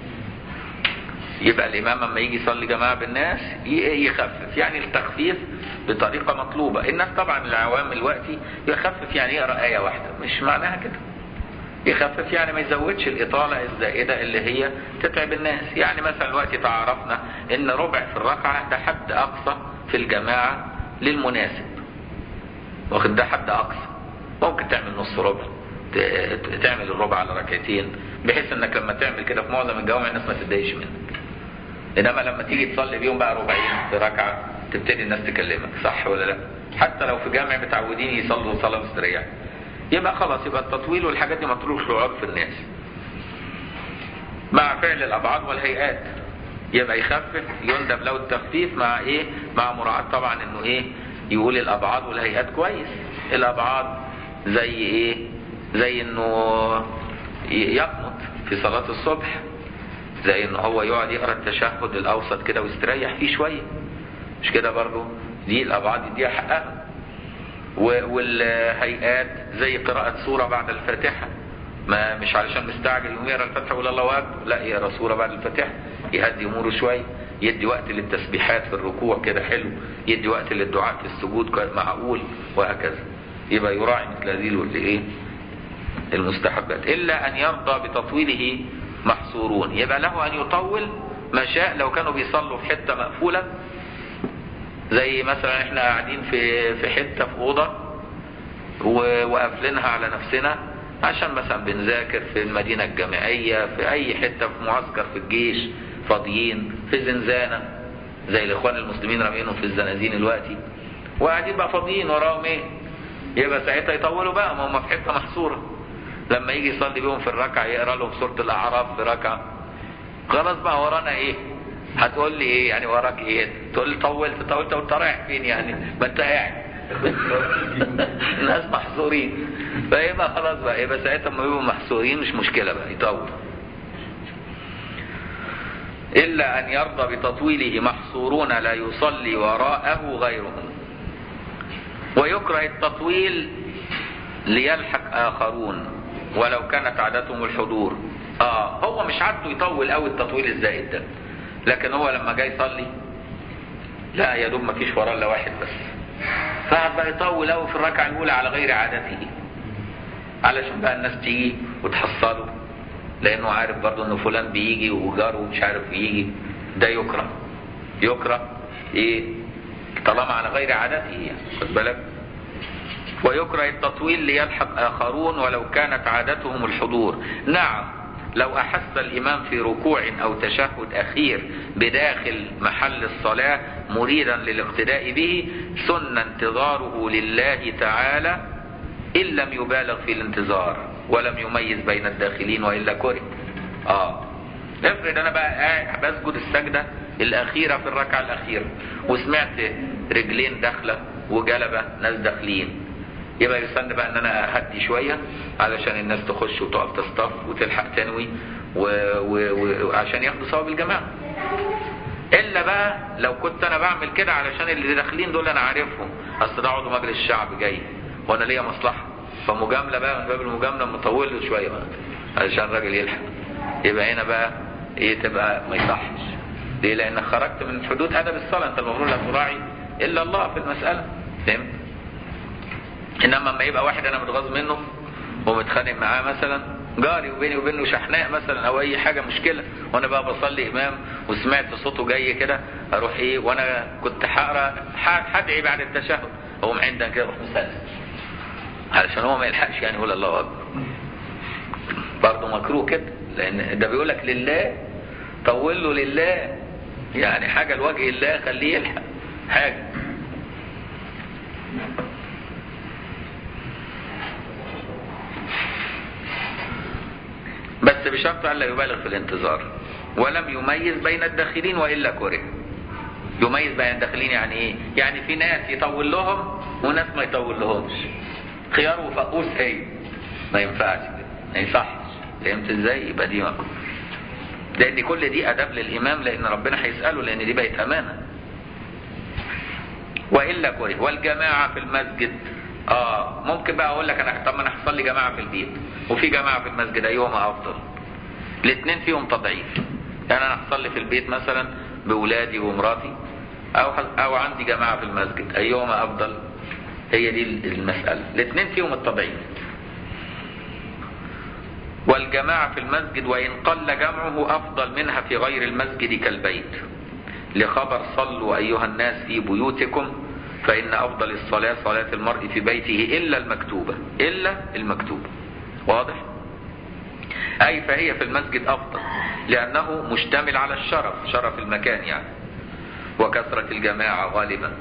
يبقى الإمام لما يجي يصلي جماعة بالناس ي- يخفف يعني التخفيف بطريقة مطلوبة الناس طبعا العوام الوقتي يخفف يعني يقرأ آية واحدة مش معناها كده يخفف يعني ما يزودش الإطالة الزائدة اللي هي تتعب الناس يعني مثلا دلوقتي تعرفنا إن ربع في الركعة ده حد أقصى في الجماعة للمناسب واخد ده حد أقصى ممكن تعمل نص ربع ت- ت- تعمل الربع على ركعتين بحيث انك لما تعمل كده في معظم الجوامع الناس ما تتضايقش منك انما لما تيجي تصلي بيهم بقى ربعين في ركعه تبتدي الناس تكلمك صح ولا لا حتى لو في جامع متعودين يصلوا صلاه مستريحه يبقى خلاص يبقى التطويل والحاجات دي مطروح لعرف الناس مع فعل الابعاد والهيئات يبقى يخفف يندب له التخفيف مع ايه مع مراعاه طبعا انه ايه يقول الابعاد والهيئات كويس الابعاد زي ايه زي انه ي- يقنط في صلاه الصبح زي ان هو يقعد يقرا التشهد الاوسط كده ويستريح فيه شويه مش كده برضو دي الابعاد يديها حقها و- والهيئات زي قراءة سورة بعد الفاتحة ما مش علشان مستعجل يقوم يقرا الفاتحة ولا الله اكبر لا يقرا سورة بعد الفاتحة يهدي اموره شوية يدي وقت للتسبيحات في الركوع كده حلو يدي وقت للدعاء في السجود كويس- معقول وهكذا يبقى يراعي مثل هذه الايه المستحبات الا ان يرضى بتطويله محصورون يبقى له ان يطول ما شاء لو كانوا بيصلوا في حته مقفوله زي مثلا احنا قاعدين في في حته في اوضه و- وقافلينها على نفسنا عشان مثلا بنذاكر في المدينه الجامعيه في اي حته في معسكر في الجيش فاضيين في زنزانه زي الاخوان المسلمين رامينهم في الزنازين دلوقتي وقاعدين بقى فاضيين وراهم ايه يبقى ساعتها يطولوا بقى ما هم في حته محصوره لما يجي يصلي بيهم في الركعه يقرا لهم سوره الاعراف في ركعه خلاص بقى ورانا ايه هتقول لي ايه يعني وراك ايه تقول لي طولت طولت وانت رايح فين يعني ما انت قاعد الناس محصورين فيبقى خلاص بقى يبقى ساعتها لما يبقوا محصورين مش مشكله بقى يطول الا ان يرضى بتطويله محصورون لا يصلي وراءه غيرهم ويكره التطويل ليلحق اخرون ولو كانت عادتهم الحضور اه هو مش عادته يطول قوي التطويل الزائد ده لكن هو لما جاي يصلي لا يا دوب ما فيش وراه الا واحد بس فقعد بقى يطول قوي في الركعه الاولى على غير عادته علشان بقى الناس تيجي وتحصله لانه عارف برضه ان فلان بيجي وجاره مش عارف يجي ده يكره يكره ايه طالما على غير عادته يعني خد بالك ويكره التطويل ليلحق آخرون ولو كانت عادتهم الحضور نعم لو أحس الإمام في ركوع أو تشهد أخير بداخل محل الصلاة مريدا للاقتداء به سن انتظاره لله تعالى إن لم يبالغ في الانتظار ولم يميز بين الداخلين وإلا كره آه افرض أنا بقى قاعد بسجد السجدة الأخيرة في الركعة الأخيرة وسمعت رجلين داخلة وجلبة ناس داخلين يبقى يستنى بقى ان انا اهدي شويه علشان الناس تخش وتقف تصطف وتلحق تنوي وعشان و... و... عشان ياخدوا ثواب الجماعه الا بقى لو كنت انا بعمل كده علشان اللي داخلين دول انا عارفهم اصل ده عضو مجلس الشعب جاي وانا ليا مصلحه فمجامله بقى من باب المجامله مطول له شويه بقى علشان الراجل يلحق يبقى هنا بقى ايه تبقى ما يصحش ليه لانك خرجت من حدود ادب الصلاه انت المفروض لا تراعي الا الله في المساله فهمت انما لما يبقى واحد انا متغاظ منه ومتخانق معاه مثلا جاري وبيني وبينه شحناء مثلا او اي حاجه مشكله وانا بقى بصلي امام وسمعت صوته جاي كده اروح ايه وانا كنت هقرا هدعي بعد التشهد اقوم عندنا كده اروح مسلم علشان هو ما يلحقش يعني يقول الله اكبر برضه مكروه كده لان ده بيقول لك لله طول له لله يعني حاجه لوجه الله خليه يلحق حاجه بس بشرط الا يبالغ في الانتظار ولم يميز بين الداخلين والا كره يميز بين الداخلين يعني ايه يعني في ناس يطول لهم وناس ما يطول لهمش خيار وفقوس هي ما ينفعش كده ما يصحش فهمت ازاي يبقى دي مكروه لان كل دي اداب للامام لان ربنا هيساله لان دي بقت امانه والا كره والجماعه في المسجد اه ممكن بقى اقول لك انا طب ما انا هصلي جماعه في البيت وفي جماعه في المسجد ايهما افضل الاثنين فيهم تضعيف يعني انا هصلي في البيت مثلا باولادي ومراتي او او عندي جماعه في المسجد ايهما افضل هي دي المساله الاثنين فيهم التضعيف والجماعة في المسجد وإن قل جمعه أفضل منها في غير المسجد كالبيت لخبر صلوا أيها الناس في بيوتكم فإن أفضل الصلاة صلاة المرء في بيته إلا المكتوبة إلا المكتوبة واضح؟ أي فهي في المسجد أفضل لأنه مشتمل على الشرف شرف المكان يعني وكثرة الجماعة غالبا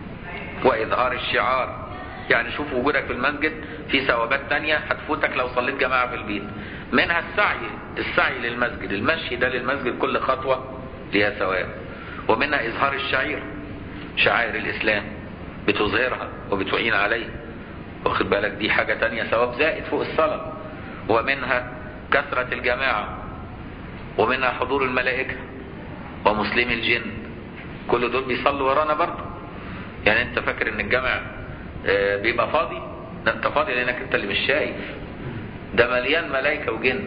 وإظهار الشعار يعني شوف وجودك في المسجد في ثوابات تانية هتفوتك لو صليت جماعة في البيت منها السعي السعي للمسجد المشي ده للمسجد كل خطوة ليها ثواب ومنها إظهار الشعير شعائر الإسلام بتظهرها وبتعين عليه واخد بالك دي حاجة تانية ثواب زائد فوق الصلاة ومنها كثرة الجماعة ومنها حضور الملائكة ومسلمي الجن كل دول بيصلوا ورانا برضه يعني انت فاكر ان الجامع آه، بيبقى فاضي ده انت فاضي لانك انت اللي مش شايف ده مليان ملائكة وجن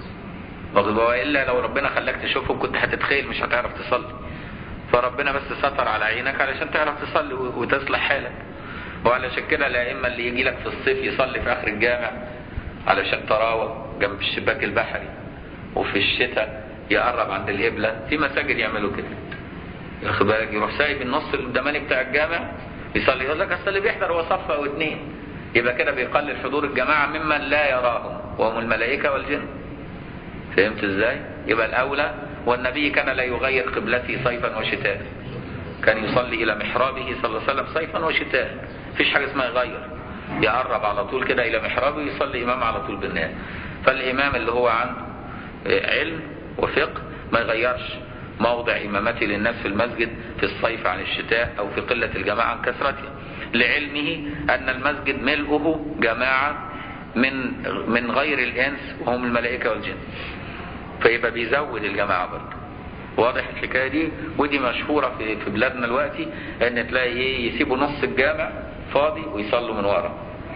واخد بالك؟ والا لو ربنا خلاك تشوفهم كنت هتتخيل مش هتعرف تصلي فربنا بس ستر على عينك علشان تعرف تصلي و- وتصلح حالك وعلشان كده الائمه اللي يجي لك في الصيف يصلي في اخر الجامع علشان تراوح جنب الشباك البحري وفي الشتاء يقرب عند القبله في مساجد يعملوا كده واخد بالك يروح سايب النص القداماني بتاع الجامع يصلي يقول لك اصل اللي بيحضر هو صف او اتنين يبقى كده بيقلل حضور الجماعه ممن لا يراهم وهم الملائكه والجن فهمت ازاي يبقى الاولى والنبي كان لا يغير قبلته صيفا وشتاء كان يصلي الى محرابه صلى الله عليه وسلم صيفا وشتاء مفيش حاجه اسمها يغير يقرب على طول كده الى محرابه ويصلي امام على طول بالناس فالامام اللي هو عنده علم وفقه ما يغيرش موضع امامته للناس في المسجد في الصيف عن الشتاء او في قله الجماعه عن كثرتها لعلمه ان المسجد ملؤه جماعه من من غير الانس وهم الملائكه والجن فيبقى بيزود الجماعه برضه واضح الحكايه دي ودي مشهوره في في بلادنا دلوقتي ان تلاقي ايه يسيبوا نص الجامع فاضي ويصلوا من ورا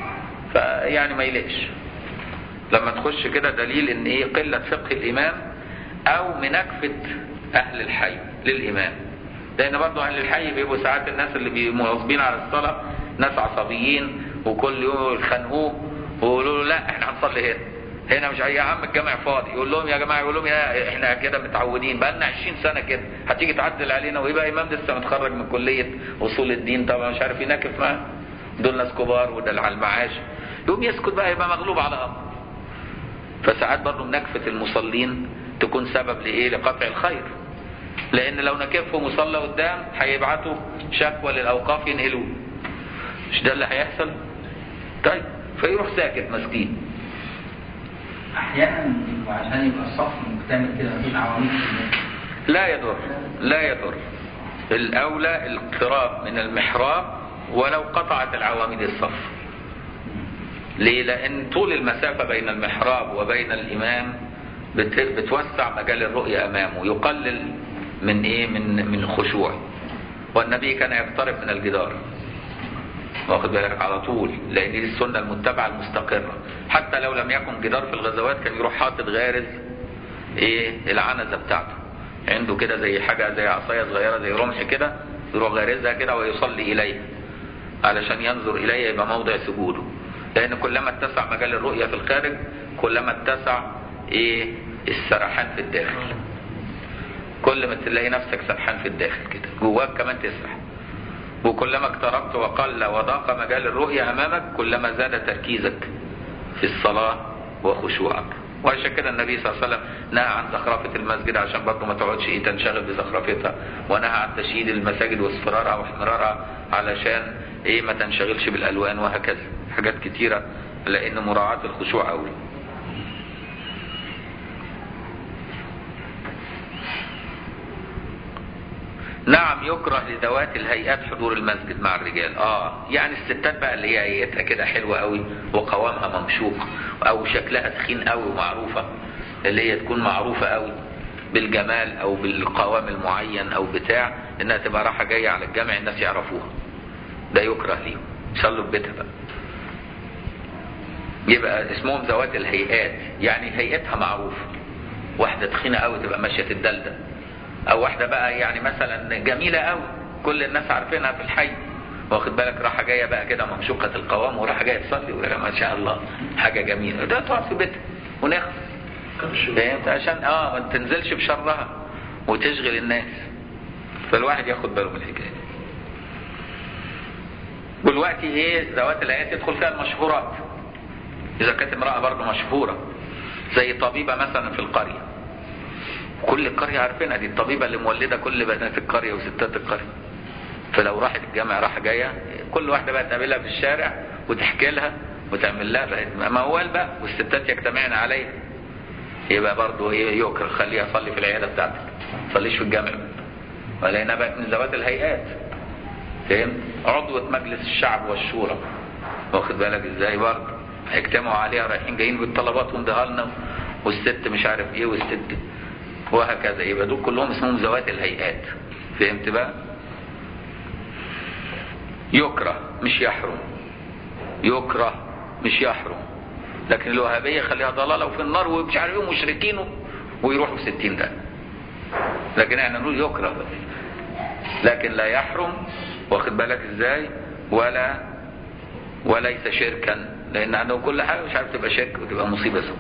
فيعني ما يلقش لما تخش كده دليل ان ايه قله فقه الامام او مناكفه اهل الحي للامام لان برضه اهل الحي بيبقوا ساعات الناس اللي بيبقوا مواظبين على الصلاه ناس عصبيين وكل يوم يخانقوه ويقولوا له لا احنا هنصلي هنا هنا مش يا عم الجامع فاضي يقول لهم يا جماعه يقول لهم يا احنا كده متعودين بقى لنا 20 سنه كده هتيجي تعدل علينا ويبقى امام لسه متخرج من كليه اصول الدين طبعا مش عارف يناكف معاه دول ناس كبار وده على المعاش يقوم يسكت بقى يبقى مغلوب على امر فساعات برضه مناكفه المصلين تكون سبب لايه لقطع الخير لان لو نكفهم وصلى قدام هيبعتوا شكوى للاوقاف ينقلوه مش ده اللي هيحصل طيب فيروح ساكت مسكين احيانا وعشان يبقى الصف مكتمل كده مفيش عواميد في النص. لا يضر لا يضر الأولى الاقتراب من المحراب ولو قطعت العواميد الصف ليه لأن طول المسافة بين المحراب وبين الإمام بت- بتوسع مجال الرؤية أمامه يقلل من إيه من من خشوع والنبي كان يقترب من الجدار واخد بالك على طول لان دي السنه المتبعه المستقره حتى لو لم يكن جدار في الغزوات كان يروح حاطط غارز ايه العنزه بتاعته عنده كده زي حاجه زي عصايه صغيره زي رمح كده يروح غارزها كده ويصلي اليها علشان ينظر اليها يبقى موضع سجوده لان كلما اتسع مجال الرؤيه في الخارج كلما اتسع ايه السرحان في الداخل كل ما تلاقي نفسك سرحان في الداخل كده جواك كمان تسرح وكلما اقتربت وقل وضاق مجال الرؤية أمامك كلما زاد تركيزك في الصلاة وخشوعك وعشان كده النبي صلى الله عليه وسلم نهى عن زخرفة المسجد عشان برضه ما تقعدش ايه تنشغل بزخرفتها ونهى عن تشييد المساجد واصفرارها واحمرارها علشان ايه ما تنشغلش بالألوان وهكذا حاجات كتيرة لأن مراعاة الخشوع أولى نعم يكره لذوات الهيئات حضور المسجد مع الرجال اه يعني الستات بقى اللي هي هيئتها كده حلوه قوي وقوامها ممشوق او شكلها تخين قوي ومعروفه اللي هي تكون معروفه قوي بالجمال او بالقوام المعين او بتاع انها تبقى رايحه جايه على الجامع الناس يعرفوها ده يكره ليهم يصلوا في بيتها بقى يبقى اسمهم ذوات الهيئات يعني هيئتها معروفه واحده تخينه قوي تبقى ماشيه تدلدل او واحده بقى يعني مثلا جميله قوي كل الناس عارفينها في الحي واخد بالك راحه جايه بقى كده ممشوقه القوام وراحه جايه تصلي ولا ما شاء الله حاجه جميله ده تقعد في بيتها ونخ فهمت عشان اه ما تنزلش بشرها وتشغل الناس فالواحد ياخد باله من الحكايه دي والوقت ايه ذوات الايات يدخل فيها المشهورات اذا كانت امراه برضه مشهوره زي طبيبه مثلا في القريه كل القريه عارفينها دي الطبيبه اللي مولده كل بنات القريه وستات القريه فلو راحت الجامع راح جايه كل واحده بقى تقابلها في الشارع وتحكي لها وتعمل لها بقت موال بقى والستات يجتمعن عليها يبقى برضه ايه يكره خليها تصلي في العياده بتاعتك ما تصليش في الجامع ولقينا بقى من ذوات الهيئات فهمت عضوة مجلس الشعب والشورى واخد بالك ازاي برضه هيجتمعوا عليها رايحين جايين بالطلبات ومديها لنا والست مش عارف ايه والست وهكذا يبقى دول كلهم اسمهم ذوات الهيئات فهمت بقى يكره مش يحرم يكره مش يحرم لكن الوهابيه خليها ضلاله وفي النار ومش عارف ايه مشركين ويروحوا في 60 ده لكن احنا نقول يكره بس لكن لا يحرم واخد بالك ازاي ولا وليس شركا لان عنده كل حاجه مش عارف تبقى شرك وتبقى مصيبه سوداء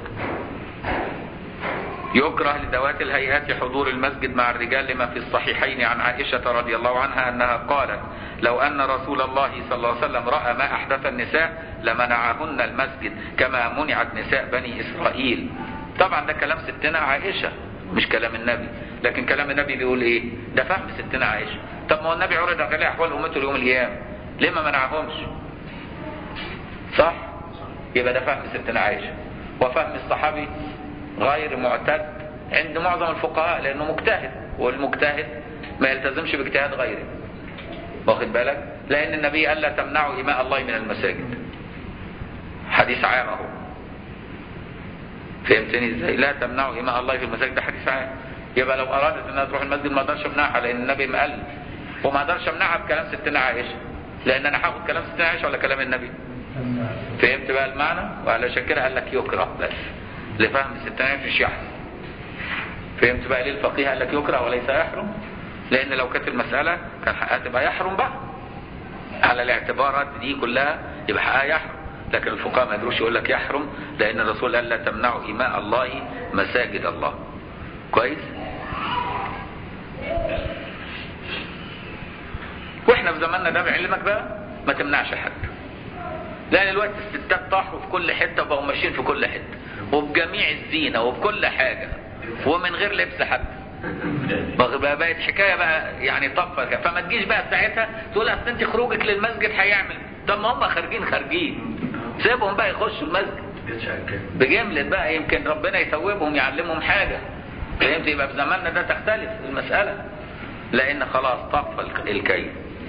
يكره لذوات الهيئات حضور المسجد مع الرجال لما في الصحيحين عن عائشة رضي الله عنها أنها قالت لو أن رسول الله صلى الله عليه وسلم رأى ما أحدث النساء لمنعهن المسجد كما منعت نساء بني إسرائيل طبعا ده كلام ستنا عائشة مش كلام النبي لكن كلام النبي بيقول ايه ده فهم ستنا عائشة طب ما هو النبي عرض عليه أحوال أمته ليوم القيامة ليه ما منعهمش صح يبقى ده فهم ستنا عائشة وفهم الصحابي غير معتد عند معظم الفقهاء لانه مجتهد والمجتهد ما يلتزمش باجتهاد غيره واخد بالك لان النبي قال لا تمنعوا اماء الله من المساجد حديث عام اهو فهمتني ازاي لا تمنعوا اماء الله في المساجد ده حديث عام يبقى لو ارادت انها تروح المسجد ما اقدرش امنعها لان النبي ما قال وما اقدرش امنعها بكلام ستنا عائشه لان انا هاخد كلام ستنا عائشه ولا كلام النبي فهمت بقى المعنى وعلشان كده قال لك يكره بس لفهم الستينات مش يحرم فهمت بقى ليه الفقيه قال لك يكره وليس يحرم لان لو كانت المسألة كان حقها تبقى يحرم بقى على الاعتبارات دي كلها يبقى حقها يحرم لكن الفقهاء ما يقدروش يقول لك يحرم لان الرسول قال لا تمنعوا إماء الله مساجد الله كويس واحنا في زماننا ده بعلمك بقى ما تمنعش حد لان الوقت الستات طاحوا في كل حته وبقوا ماشيين في كل حته وبجميع الزينه وبكل حاجه ومن غير لبس حتى بقى بقت حكايه بقى يعني طفه فما تجيش بقى ساعتها تقول اصل انت خروجك للمسجد هيعمل طب ما هم خارجين خارجين سيبهم بقى يخشوا المسجد بجملة بقى يمكن ربنا يثوبهم يعلمهم حاجة فهمت يبقى في زماننا ده تختلف المسألة لأن خلاص طف الكيل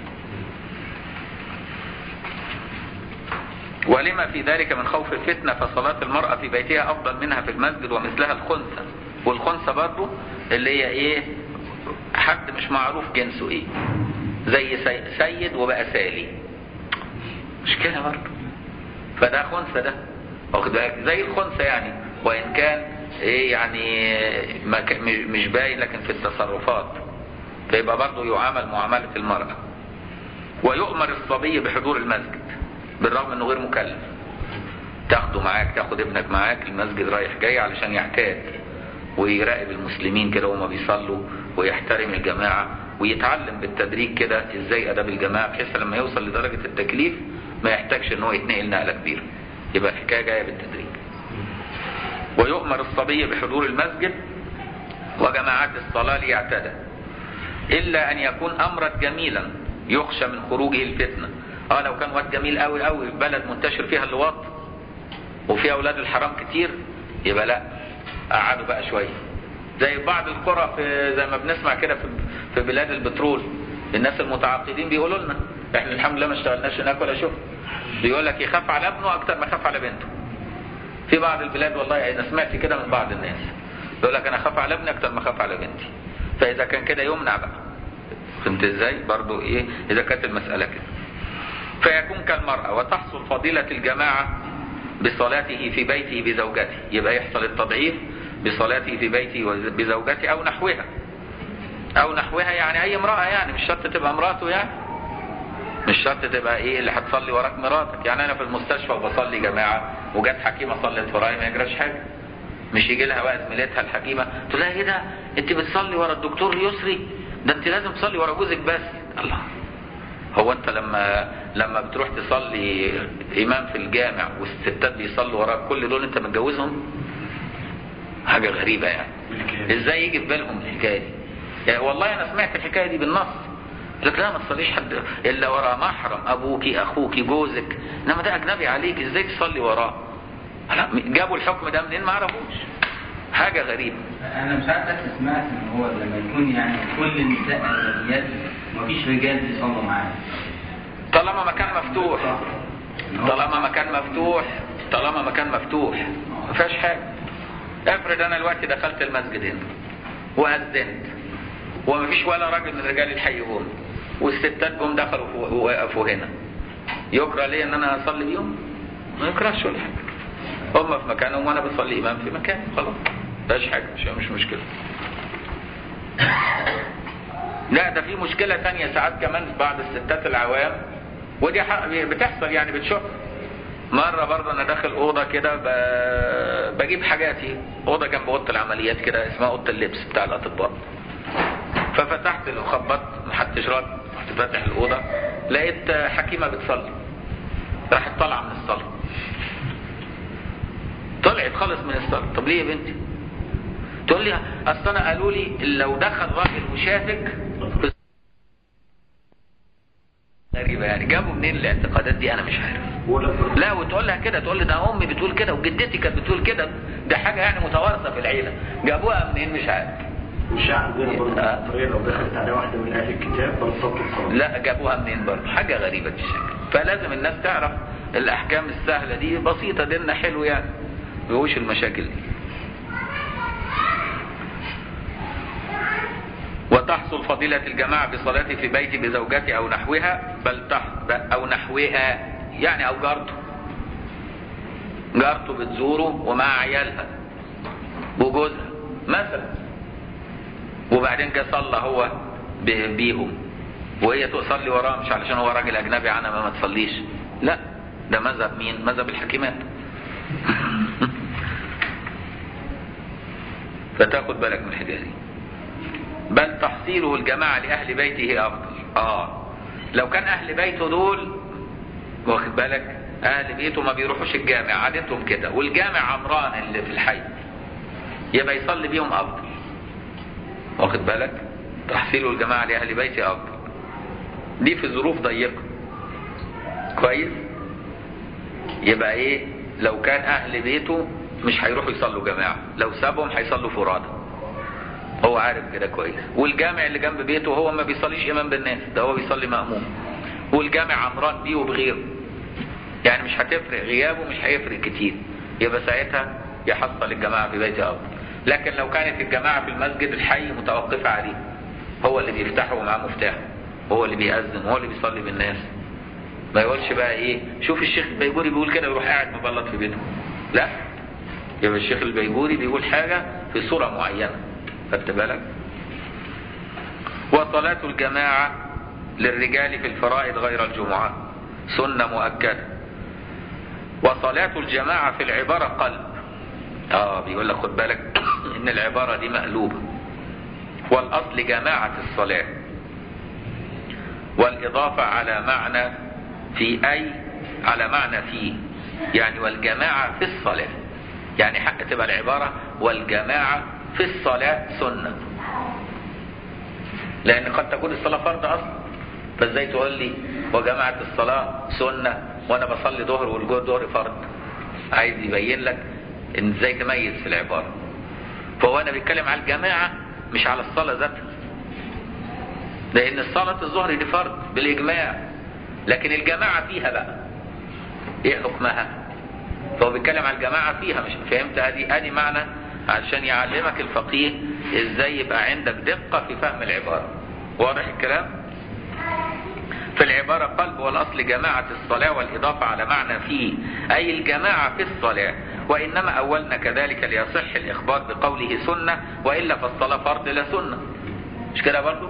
ولما في ذلك من خوف الفتنة فصلاة المرأة في بيتها أفضل منها في المسجد ومثلها الخنثى والخنثى برضه اللي هي إيه حد مش معروف جنسه إيه زي سي- سيد وبقى سالي مش كده برضه فده خنثى ده واخد بالك زي الخنثى يعني وإن كان إيه يعني ما ك- مش- مش باين لكن في التصرفات فيبقى برضه يعامل معاملة المرأة ويؤمر الصبي بحضور المسجد بالرغم انه غير مكلف تاخده معاك تاخد ابنك معاك المسجد رايح جاي علشان يعتاد ويراقب المسلمين كده وهما بيصلوا ويحترم الجماعة ويتعلم بالتدريج كده ازاي اداب الجماعة بحيث لما يوصل لدرجة التكليف ما يحتاجش ان هو يتنقل نقلة كبيرة يبقى الحكاية جاية بالتدريج ويؤمر الصبي بحضور المسجد وجماعات الصلاة ليعتدى إلا أن يكون أمرا جميلا يخشى من خروجه الفتنة اه لو كان واد جميل قوي قوي في بلد منتشر فيها اللواط وفيها اولاد الحرام كتير يبقى لا قعدوا بقى شويه زي بعض القرى في زي ما بنسمع كده في في بلاد البترول الناس المتعاقدين بيقولوا لنا احنا الحمد لله ما اشتغلناش هناك ولا شفنا بيقول لك يخاف على ابنه اكتر ما يخاف على بنته في بعض البلاد والله انا سمعت كده من بعض الناس يقول لك انا اخاف على ابني اكتر ما اخاف على بنتي فاذا كان كده يمنع بقى فهمت ازاي برضو ايه اذا كانت المساله كده فيكون كالمراه وتحصل فضيله الجماعه بصلاته في بيته بزوجته يبقى يحصل التضعيف بصلاته في بيته بزوجته او نحوها او نحوها يعني اي امراه يعني مش شرط تبقى امراته يعني مش شرط تبقى ايه اللي هتصلي وراك مراتك يعني انا في المستشفى وبصلي جماعه وجت حكيمه صلت ورايا ما يجراش حاجه مش يجي لها بقى زميلتها الحكيمه تقول لها ايه ده انت بتصلي ورا الدكتور يسري ده انت لازم تصلي ورا جوزك بس الله هو انت لما لما بتروح تصلي امام في الجامع والستات بيصلوا وراك كل دول انت متجوزهم حاجه غريبه يعني ازاي يجي في بالهم الحكايه دي يعني والله انا سمعت الحكايه دي بالنص قلت لا ما تصليش حد الا ورا محرم ابوكي اخوكي جوزك انما ده اجنبي عليك ازاي تصلي وراه لا جابوا الحكم ده منين ما عرفوش حاجه غريبه انا مش عارف بس سمعت ان هو لما يكون يعني كل النساء اجنبيات مفيش رجال بيصلوا معاه طالما مكان مفتوح طالما مكان مفتوح طالما مكان مفتوح ما فيهاش حاجه افرض انا دلوقتي دخلت المسجد هنا واذنت ومفيش ولا راجل من رجال الحي هون والستات جم دخلوا فوق- ووقفوا هنا يكره ليه ان انا اصلي بيهم؟ ما يكرهش ولا حاجه هم في مكانهم وانا بصلي امام في مكاني خلاص مفيش حاجه مش مش مشكله لا ده في مشكلة تانية ساعات كمان في بعض الستات العوام ودي حق بتحصل يعني بتشوف مرة برضه أنا داخل أوضة كده ب... بجيب حاجاتي أوضة جنب أوضة العمليات كده اسمها أوضة اللبس بتاع الأطباء ففتحت وخبطت محدش رد رحت فاتح الأوضة لقيت حكيمة بتصلي راحت طالعة من الصلاة طلعت خالص من الصلاة طب ليه يا بنتي؟ تقول لي اصل انا قالوا لي لو دخل راجل وشافك غريبة يعني جابوا منين الاعتقادات دي انا مش عارف ولا في لا وتقول لها كده تقول لي ده امي بتقول كده وجدتي كانت بتقول كده ده حاجة يعني متوارثة في العيلة جابوها منين مش عارف والشعب عندنا برضه آه. الطريقة لو دخلت على واحدة من أهل الكتاب بنصب الصلاة لا جابوها منين برضه حاجة غريبة الشكل فلازم الناس تعرف الاحكام السهلة دي بسيطة ديننا حلو يعني مفيهوش المشاكل دي وتحصل فضيلة الجماعة بصلاة في بيت بزوجته أو نحوها بل تح أو نحوها يعني أو جارته جارته بتزوره ومع عيالها وجوزها مثلا وبعدين جه صلى هو ب- بيهم وهي تصلي وراه مش علشان هو راجل أجنبي عنها ما, ما تصليش لا ده مذهب مين؟ مذهب الحكيمات فتاخد بالك من الحكايه دي بل تحصيله الجماعة لأهل بيته أفضل آه لو كان أهل بيته دول واخد بالك أهل بيته ما بيروحوش الجامع عادتهم كده والجامع عمران اللي في الحي يبقى يصلي بيهم أفضل واخد بالك تحصيله الجماعة لأهل بيته أفضل دي في ظروف ضيقة كويس يبقى إيه لو كان أهل بيته مش هيروحوا يصلوا جماعة لو سابهم هيصلوا فرادى هو عارف كده كويس والجامع اللي جنب بيته هو ما بيصليش امام بالناس ده هو بيصلي مأموم والجامع عمران بيه وبغيره يعني مش هتفرق غيابه مش هيفرق كتير يبقى ساعتها يحصل الجماعة في بيته أفضل لكن لو كانت الجماعة في المسجد الحي متوقفة عليه هو اللي بيفتحه ومعاه مفتاح هو اللي بيأذن هو اللي بيصلي بالناس ما يقولش بقى ايه شوف الشيخ البيجوري بيقول كده ويروح قاعد مبلط في بيته لا يبقى الشيخ البيجوري بيقول حاجة في صورة معينة خدت بالك وصلاة الجماعة للرجال في الفرائض غير الجمعة سنة مؤكدة وصلاة الجماعة في العبارة قلب اه بيقول لك خد بالك ان العبارة دي مقلوبة والاصل جماعة الصلاة والاضافة على معنى في اي على معنى في يعني والجماعة في الصلاة يعني حق تبقى العبارة والجماعة في الصلاة سنة لأن قد تكون الصلاة فرض أصلا فازاي تقول لي وجماعة الصلاة سنة وأنا بصلي ظهر والظهر فرض عايز يبين لك إن ازاي تميز في العبارة فهو أنا بيتكلم على الجماعة مش على الصلاة ذاتها لأن الصلاة الظهر دي فرض بالإجماع لكن الجماعة فيها بقى إيه حكمها؟ فهو بيتكلم على الجماعة فيها مش فهمت ادي ادي معنى عشان يعلمك الفقيه ازاي يبقى عندك دقة في فهم العبارة واضح الكلام في العبارة قلب والأصل جماعة الصلاة والإضافة على معنى فيه أي الجماعة في الصلاة وإنما أولنا كذلك ليصح الإخبار بقوله سنة وإلا فالصلاة فرض لا سنة مش كده برضو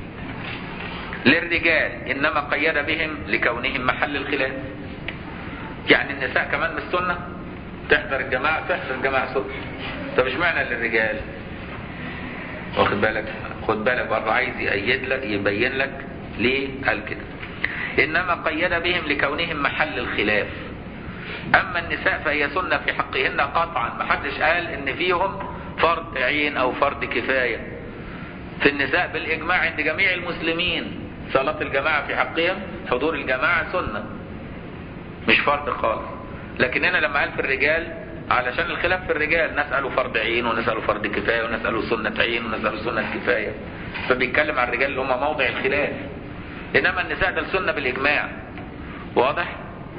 للرجال إنما قيد بهم لكونهم محل الخلاف يعني النساء كمان مش سنة تحضر الجماعة تحضر الجماعة سنة طب اشمعنى للرجال واخد بالك خد بالك برضه عايز يأيد لك يبين لك ليه قال كده إنما قيد بهم لكونهم محل الخلاف أما النساء فهي سنة في حقهن قطعا ما حدش قال إن فيهم فرض عين أو فرض كفاية في النساء بالإجماع عند جميع المسلمين صلاة الجماعة في حقهم حضور الجماعة سنة مش فرض خالص لكن هنا لما قال في الرجال علشان الخلاف في الرجال ناس قالوا فرض عين وناس قالوا فرض كفاية وناس قالوا سنة عين وناس قالوا سنة كفاية فبيتكلم عن الرجال اللي هم موضع الخلاف إنما النساء ده السنة بالإجماع واضح؟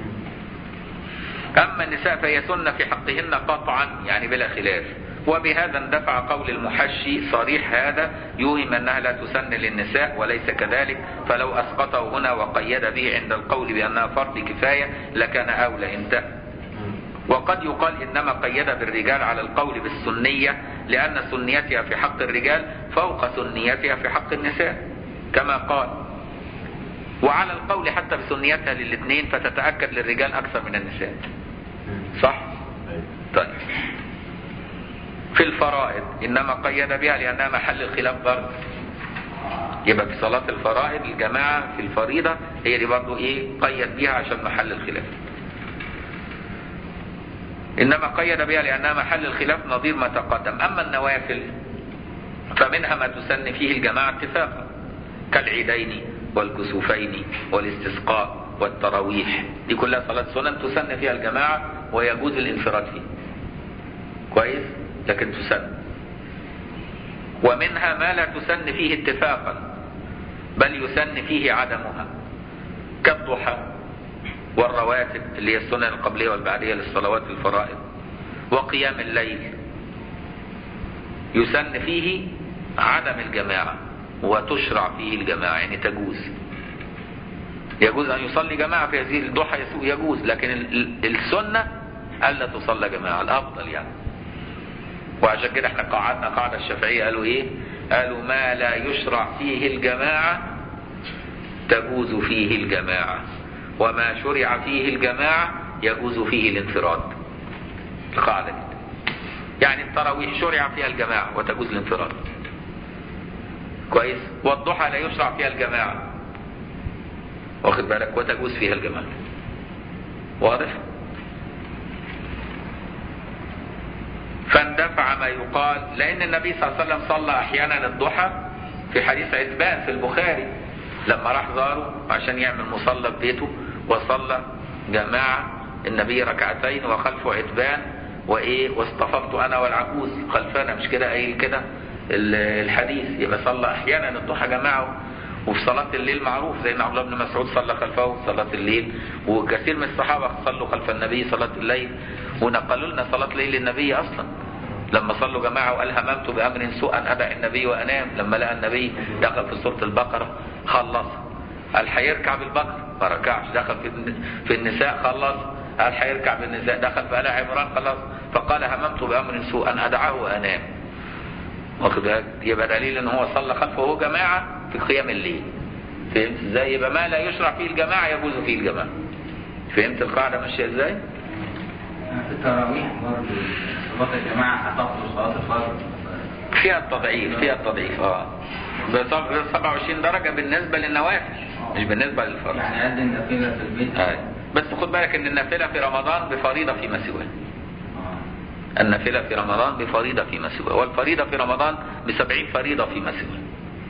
أما النساء فهي سنة في حقهن قطعا يعني بلا خلاف وبهذا اندفع قول المحشي صريح هذا يوهم أنها لا تسن للنساء وليس كذلك فلو أسقطه هنا وقيد به عند القول بأنها فرض كفاية لكان أولى انتهى وقد يقال إنما قيد بالرجال على القول بالسنية لأن سنيتها في حق الرجال فوق سنيتها في حق النساء كما قال وعلى القول حتى بسنيتها للاثنين فتتأكد للرجال أكثر من النساء صح؟ طيب في الفرائض إنما قيد بها لأنها محل الخلاف برضه يبقى في صلاة الفرائض الجماعة في الفريضة هي دي برضه إيه قيد بها عشان محل الخلاف إنما قيد بها لأنها محل الخلاف نظير ما تقدم أما النوافل فمنها ما تسن فيه الجماعة اتفاقا كالعيدين والكسوفين والاستسقاء والتراويح دي كلها صلاة سنن تسن فيها الجماعة ويجوز الانفراد فيه كويس لكن تسن ومنها ما لا تسن فيه اتفاقا بل يسن فيه عدمها كالضحى والرواتب اللي هي السنن القبلية والبعدية للصلوات الفرائض وقيام الليل يسن فيه عدم الجماعة وتشرع فيه الجماعة يعني تجوز يجوز أن يصلي جماعة في هذه الضحى يجوز لكن السنة ألا تصلى جماعة الأفضل يعني وعشان كده احنا قعدنا قاعدة الشافعية قالوا ايه قالوا ما لا يشرع فيه الجماعة تجوز فيه الجماعة وما شرع فيه الجماعة يجوز فيه الانفراد القاعدة دي يعني التراويح شرع فيها الجماعة وتجوز الانفراد كويس والضحى لا يشرع فيها الجماعة واخد بالك وتجوز فيها الجماعة واضح فاندفع ما يقال لأن النبي صلى الله عليه وسلم صلى أحيانا الضحى في حديث عتبان في البخاري لما راح زاره عشان يعمل مصلى في بيته وصلى جماعة النبي ركعتين وخلفه عتبان وإيه واصطففت أنا والعجوز خلفنا مش كده قايل كده الحديث يبقى صلى أحيانا الضحى جماعة وفي صلاة الليل معروف زي عبد الله بن مسعود صلى خلفه صلاة الليل وكثير من الصحابة صلوا خلف النبي صلاة الليل ونقلوا لنا صلاة ليل النبي أصلا لما صلوا جماعة وقال هممت بأمر سوء أدع النبي وأنام لما لقى النبي دخل في سورة البقرة خلص قال هيركع بالبقرة ما ركعش دخل في في النساء خلص قال هيركع بالنساء دخل في آل عمران خلص فقال هممت بأمر سوء أن أدعه وأنام واخد بالك يبقى دليل ان هو صلى خلفه هو جماعة في قيام الليل فهمت ازاي يبقى ما لا يشرع فيه الجماعة يجوز فيه الجماعة فهمت القاعدة ماشية ازاي في التراويح برضه صلاة الجماعة هتفضل صلاة الفرد فيها التضعيف فيها التضعيف اه ب 27 درجة بالنسبة للنوافل مش بالنسبة للفرض يعني قد النافلة في البيت آه. بس خد بالك ان النافلة في رمضان بفريضة فيما سواه آه. النافلة في رمضان بفريضة فيما سواه والفريضة في رمضان بسبعين فريضة فيما سواه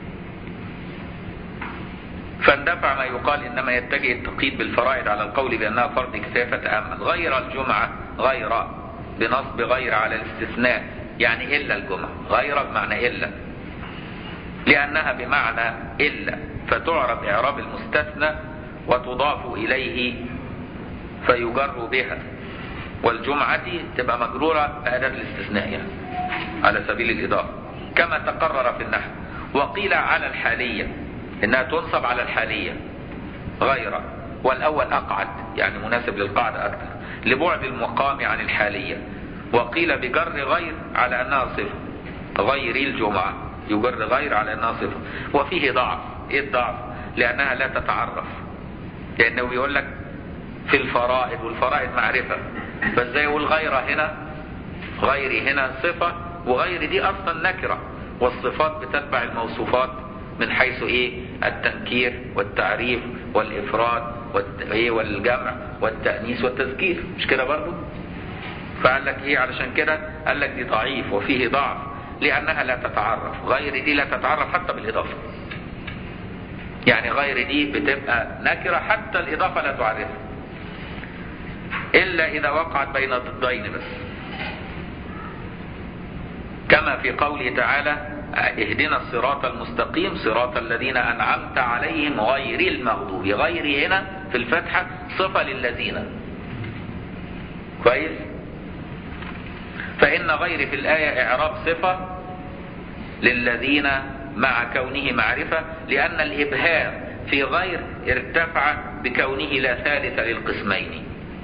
فاندفع ما يقال انما يتجه التقييد بالفرائض على القول بانها فرض كفايه فتامل غير الجمعه غير بنصب غير على الاستثناء يعني الا الجمعه غير بمعنى الا لانها بمعنى الا فتعرب اعراب المستثنى وتضاف اليه فيجر بها والجمعه تبقى مجروره باداه الاستثناء يعني على سبيل الإضافة كما تقرر في النحو وقيل على الحالية إنها تنصب على الحالية غير والأول أقعد يعني مناسب للقاعدة أكثر لبعد المقام عن الحالية وقيل بجر غير على أنها صفة غير الجمعة يجر غير على أنها صفة وفيه ضعف إيه الضعف لأنها لا تتعرف لأنه بيقول لك في الفرائض والفرائض معرفة فازاي يقول غير هنا غير هنا صفة وغير دي أصلا نكرة والصفات بتتبع الموصوفات من حيث ايه التنكير والتعريف والافراد والت... إيه والجمع والتأنيث والتذكير مش كده برضو فقال لك ايه علشان كده قال لك دي ضعيف وفيه ضعف لانها لا تتعرف غير دي لا تتعرف حتى بالاضافه يعني غير دي بتبقى نكره حتى الاضافه لا تعرفها الا اذا وقعت بين ضدين بس كما في قوله تعالى اهدنا الصراط المستقيم صراط الذين انعمت عليهم غير المغضوب غير هنا في الفتحه صفه للذين كويس فان غير في الايه اعراب صفه للذين مع كونه معرفه لان الابهام في غير ارتفع بكونه لا ثالث للقسمين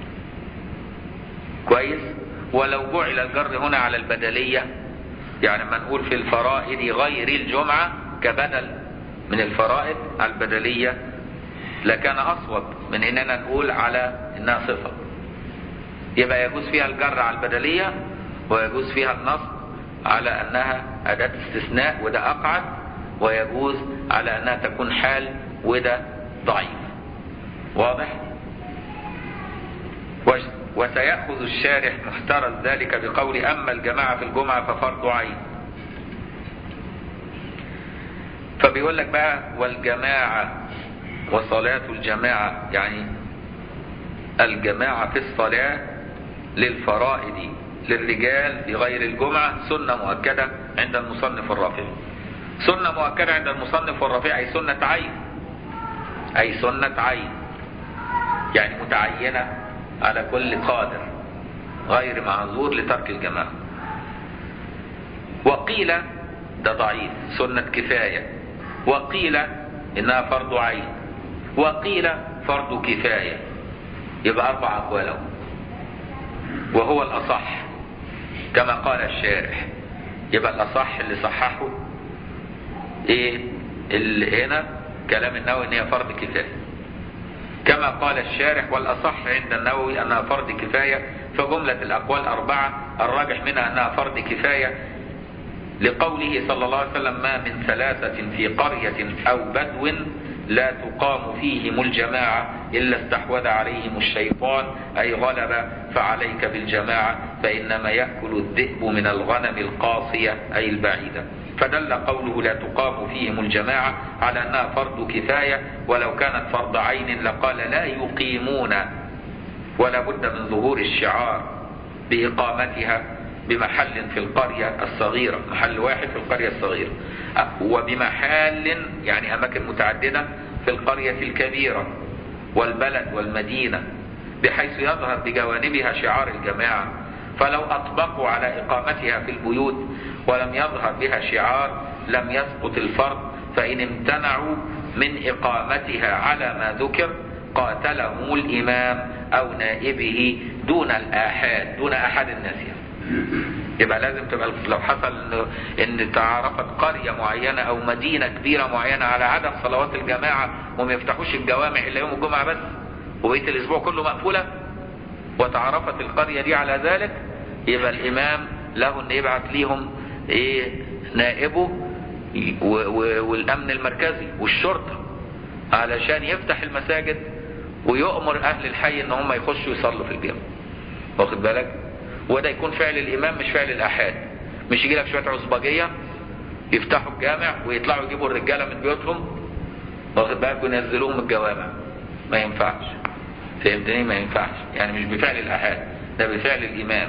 كويس ولو جعل الجر هنا على البدليه يعني لما نقول في الفرائض غير الجمعة كبدل من الفرائض على البدلية لكان أصوب من إننا نقول على إنها صفة يبقى يجوز فيها الجر على البدلية ويجوز فيها النصب على أنها أداة استثناء وده أقعد ويجوز على أنها تكون حال وده ضعيف واضح؟ وسيأخذ الشارح محترز ذلك بقول أما الجماعة في الجمعة ففرض عين فبيقول لك بقى والجماعة وصلاة الجماعة يعني الجماعة في الصلاة للفرائض للرجال بغير الجمعة سنة مؤكدة عند المصنف الرافعي سنة مؤكدة عند المصنف الرافعي أي سنة عين أي سنة عين يعني متعينة على كل قادر غير معذور لترك الجماعة وقيل ده ضعيف سنة كفاية وقيل إنها فرض عين وقيل فرض كفاية يبقى أربع أقوال وهو الأصح كما قال الشارح يبقى الأصح اللي صححه إيه اللي هنا كلام النووي إن هي فرض كفاية كما قال الشارح والأصح عند النووي أنها فرض كفاية فجملة الأقوال أربعة الراجح منها أنها فرض كفاية لقوله صلى الله عليه وسلم ما من ثلاثة في قرية أو بدو لا تقام فيهم الجماعة إلا استحوذ عليهم الشيطان أي غلب فعليك بالجماعة فإنما يأكل الذئب من الغنم القاصية أي البعيدة فدل قوله لا تقام فيهم الجماعة على أنها فرض كفاية ولو كانت فرض عين لقال لا يقيمون ولا بد من ظهور الشعار بإقامتها بمحل في القرية الصغيرة محل واحد في القرية الصغيرة وبمحال يعني أماكن متعددة في القرية الكبيرة والبلد والمدينة بحيث يظهر بجوانبها شعار الجماعة فلو أطبقوا على إقامتها في البيوت ولم يظهر بها شعار لم يسقط الفرض فإن امتنعوا من إقامتها على ما ذكر قاتلهم الإمام أو نائبه دون الآحاد دون أحد الناس يبقى لازم تبقى لو حصل ان تعارفت قرية معينة او مدينة كبيرة معينة على عدم صلوات الجماعة وما يفتحوش الجوامع الا يوم الجمعة بس وبقية الاسبوع كله مقفولة وتعرفت القرية دي على ذلك يبقى الامام له ان يبعث ليهم ايه نائبه والامن المركزي والشرطة علشان يفتح المساجد ويؤمر اهل الحي ان هم يخشوا يصلوا في الجامع واخد بالك وده يكون فعل الامام مش فعل الاحاد مش يجي لك شويه عصبجيه يفتحوا الجامع ويطلعوا يجيبوا الرجاله من بيوتهم واخد بالك وينزلوهم الجوامع ما ينفعش فهمتني ما ينفعش يعني مش بفعل الاحاد ده بفعل الامام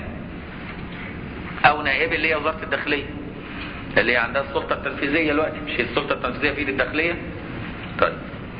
او نائب اللي هي وزاره الداخليه اللي هي عندها السلطه التنفيذيه دلوقتي مش السلطه التنفيذيه في ايد الداخليه طيب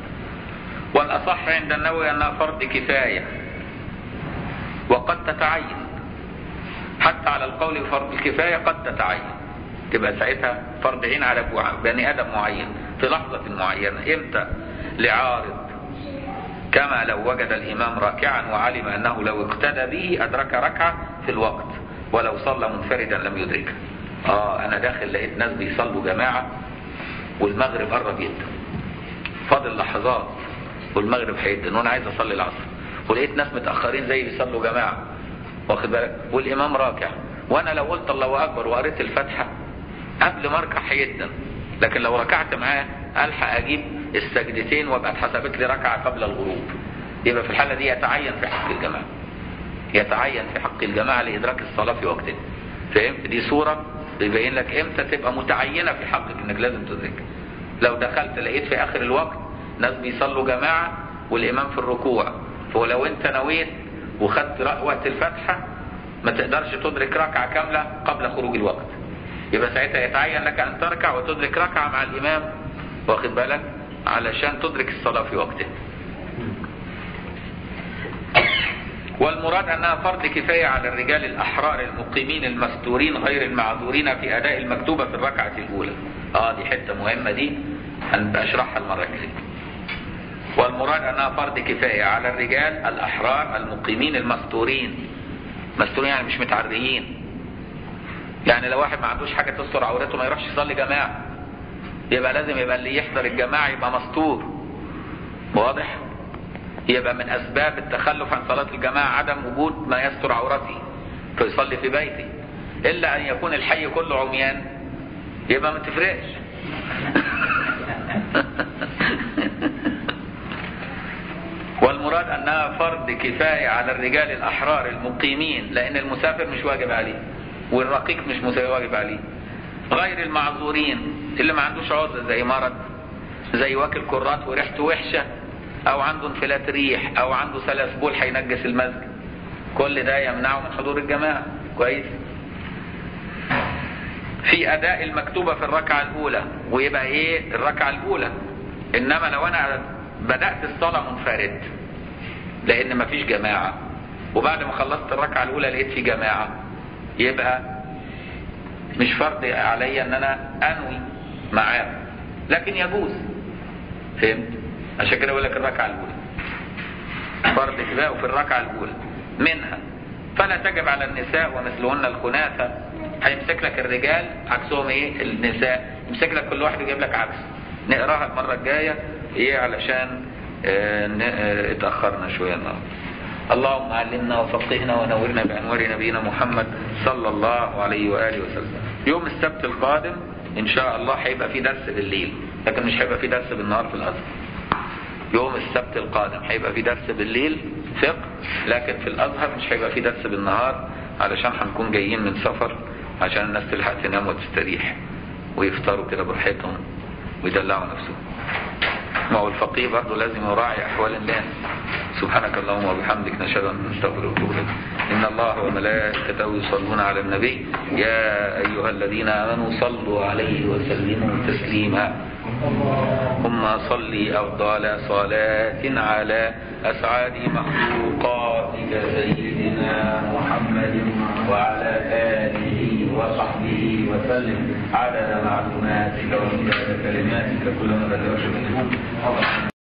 والاصح عند النووي انها فرض كفايه وقد تتعين حتى على القول بفرض الكفاية قد تتعين تبقى ساعتها فرض عين على بني آدم معين في لحظة معينة إمتى لعارض كما لو وجد الإمام راكعا وعلم أنه لو اقتدى به أدرك ركعة في الوقت ولو صلى منفردا لم يدركها آه أنا داخل لقيت ناس بيصلوا جماعة والمغرب قرب جدا فاضل لحظات والمغرب هيدن وأنا عايز أصلي العصر ولقيت ناس متأخرين زي بيصلوا جماعة واخد بالك والإمام راكع وأنا لو قلت الله أكبر وقريت الفاتحة قبل ما أركع هيدن لكن لو ركعت معاه ألحق أجيب السجدتين وابقى اتحسبت لي ركعة قبل الغروب يبقى في الحالة دي يتعين في حق الجماعة يتعين في حق الجماعة لإدراك الصلاة في وقتها فهمت دي صورة بيبين لك امتى تبقى متعينة في حقك انك لازم تدرك لو دخلت لقيت في اخر الوقت ناس بيصلوا جماعة والامام في الركوع فلو انت نويت وخدت وقت الفتحة ما تقدرش تدرك ركعة كاملة قبل خروج الوقت يبقى ساعتها يتعين لك ان تركع وتدرك ركعة مع الامام واخد بالك علشان تدرك الصلاة في وقتها والمراد أنها فرض كفاية على الرجال الأحرار المقيمين المستورين غير المعذورين في أداء المكتوبة في الركعة الأولى آه دي حتة مهمة دي هنشرحها المرة الجاية والمراد أنها فرض كفاية على الرجال الأحرار المقيمين المستورين مستورين يعني مش متعريين يعني لو واحد ما عندوش حاجة تستر عورته ما يروحش يصلي جماعة يبقى لازم يبقى اللي يحضر الجماعة يبقى مستور واضح يبقى من أسباب التخلف عن صلاة الجماعة عدم وجود ما يستر عورته فيصلي في بيته إلا أن يكون الحي كله عميان يبقى ما تفرقش والمراد أنها فرض كفاية على الرجال الأحرار المقيمين لأن المسافر مش واجب عليه والرقيق مش واجب عليه غير المعذورين اللي ما عندوش عذر زي مرض زي واكل كرات وريحته وحشه او عنده انفلات ريح او عنده سلاسبول هينجس المسجد كل ده يمنعه من حضور الجماعه كويس في اداء المكتوبه في الركعه الاولى ويبقى ايه الركعه الاولى انما لو انا بدات الصلاه منفرد لان مفيش جماعه وبعد ما خلصت الركعه الاولى لقيت في جماعه يبقى مش فرض عليا ان انا انوي معاه لكن يجوز فهمت عشان كده بقول لك الركعه الاولى فرض كفايه في الركعه الاولى منها فلا تجب على النساء ومثلهن الخناثه هيمسك لك الرجال عكسهم ايه النساء يمسك لك كل واحد يجيب لك عكس نقراها المره الجايه ايه علشان اه اه اتاخرنا شويه النهارده اللهم علمنا وفقهنا ونورنا بانوار نبينا محمد صلى الله عليه واله وسلم يوم السبت القادم ان شاء الله هيبقى في درس بالليل لكن مش هيبقى في درس بالنهار في الازهر يوم السبت القادم هيبقى في درس بالليل فقه لكن في الازهر مش هيبقى في درس بالنهار علشان هنكون جايين من سفر عشان الناس تلحق تنام وتستريح ويفطروا كده براحتهم ويدلعوا نفسهم ما هو الفقيه برضه لازم يراعي احوال الناس سبحانك اللهم وبحمدك نشهد ان نستغفرك ونتوب اليك ان الله وملائكته يصلون على النبي يا ايها الذين امنوا صلوا عليه وسلموا تسليما ثم صل أفضل صلاة على أسعد مخلوقاتك سيدنا محمد وعلى آله وصحبه وسلم عدد معلوماتك ومداد كلماتك كلما ذكرت منهم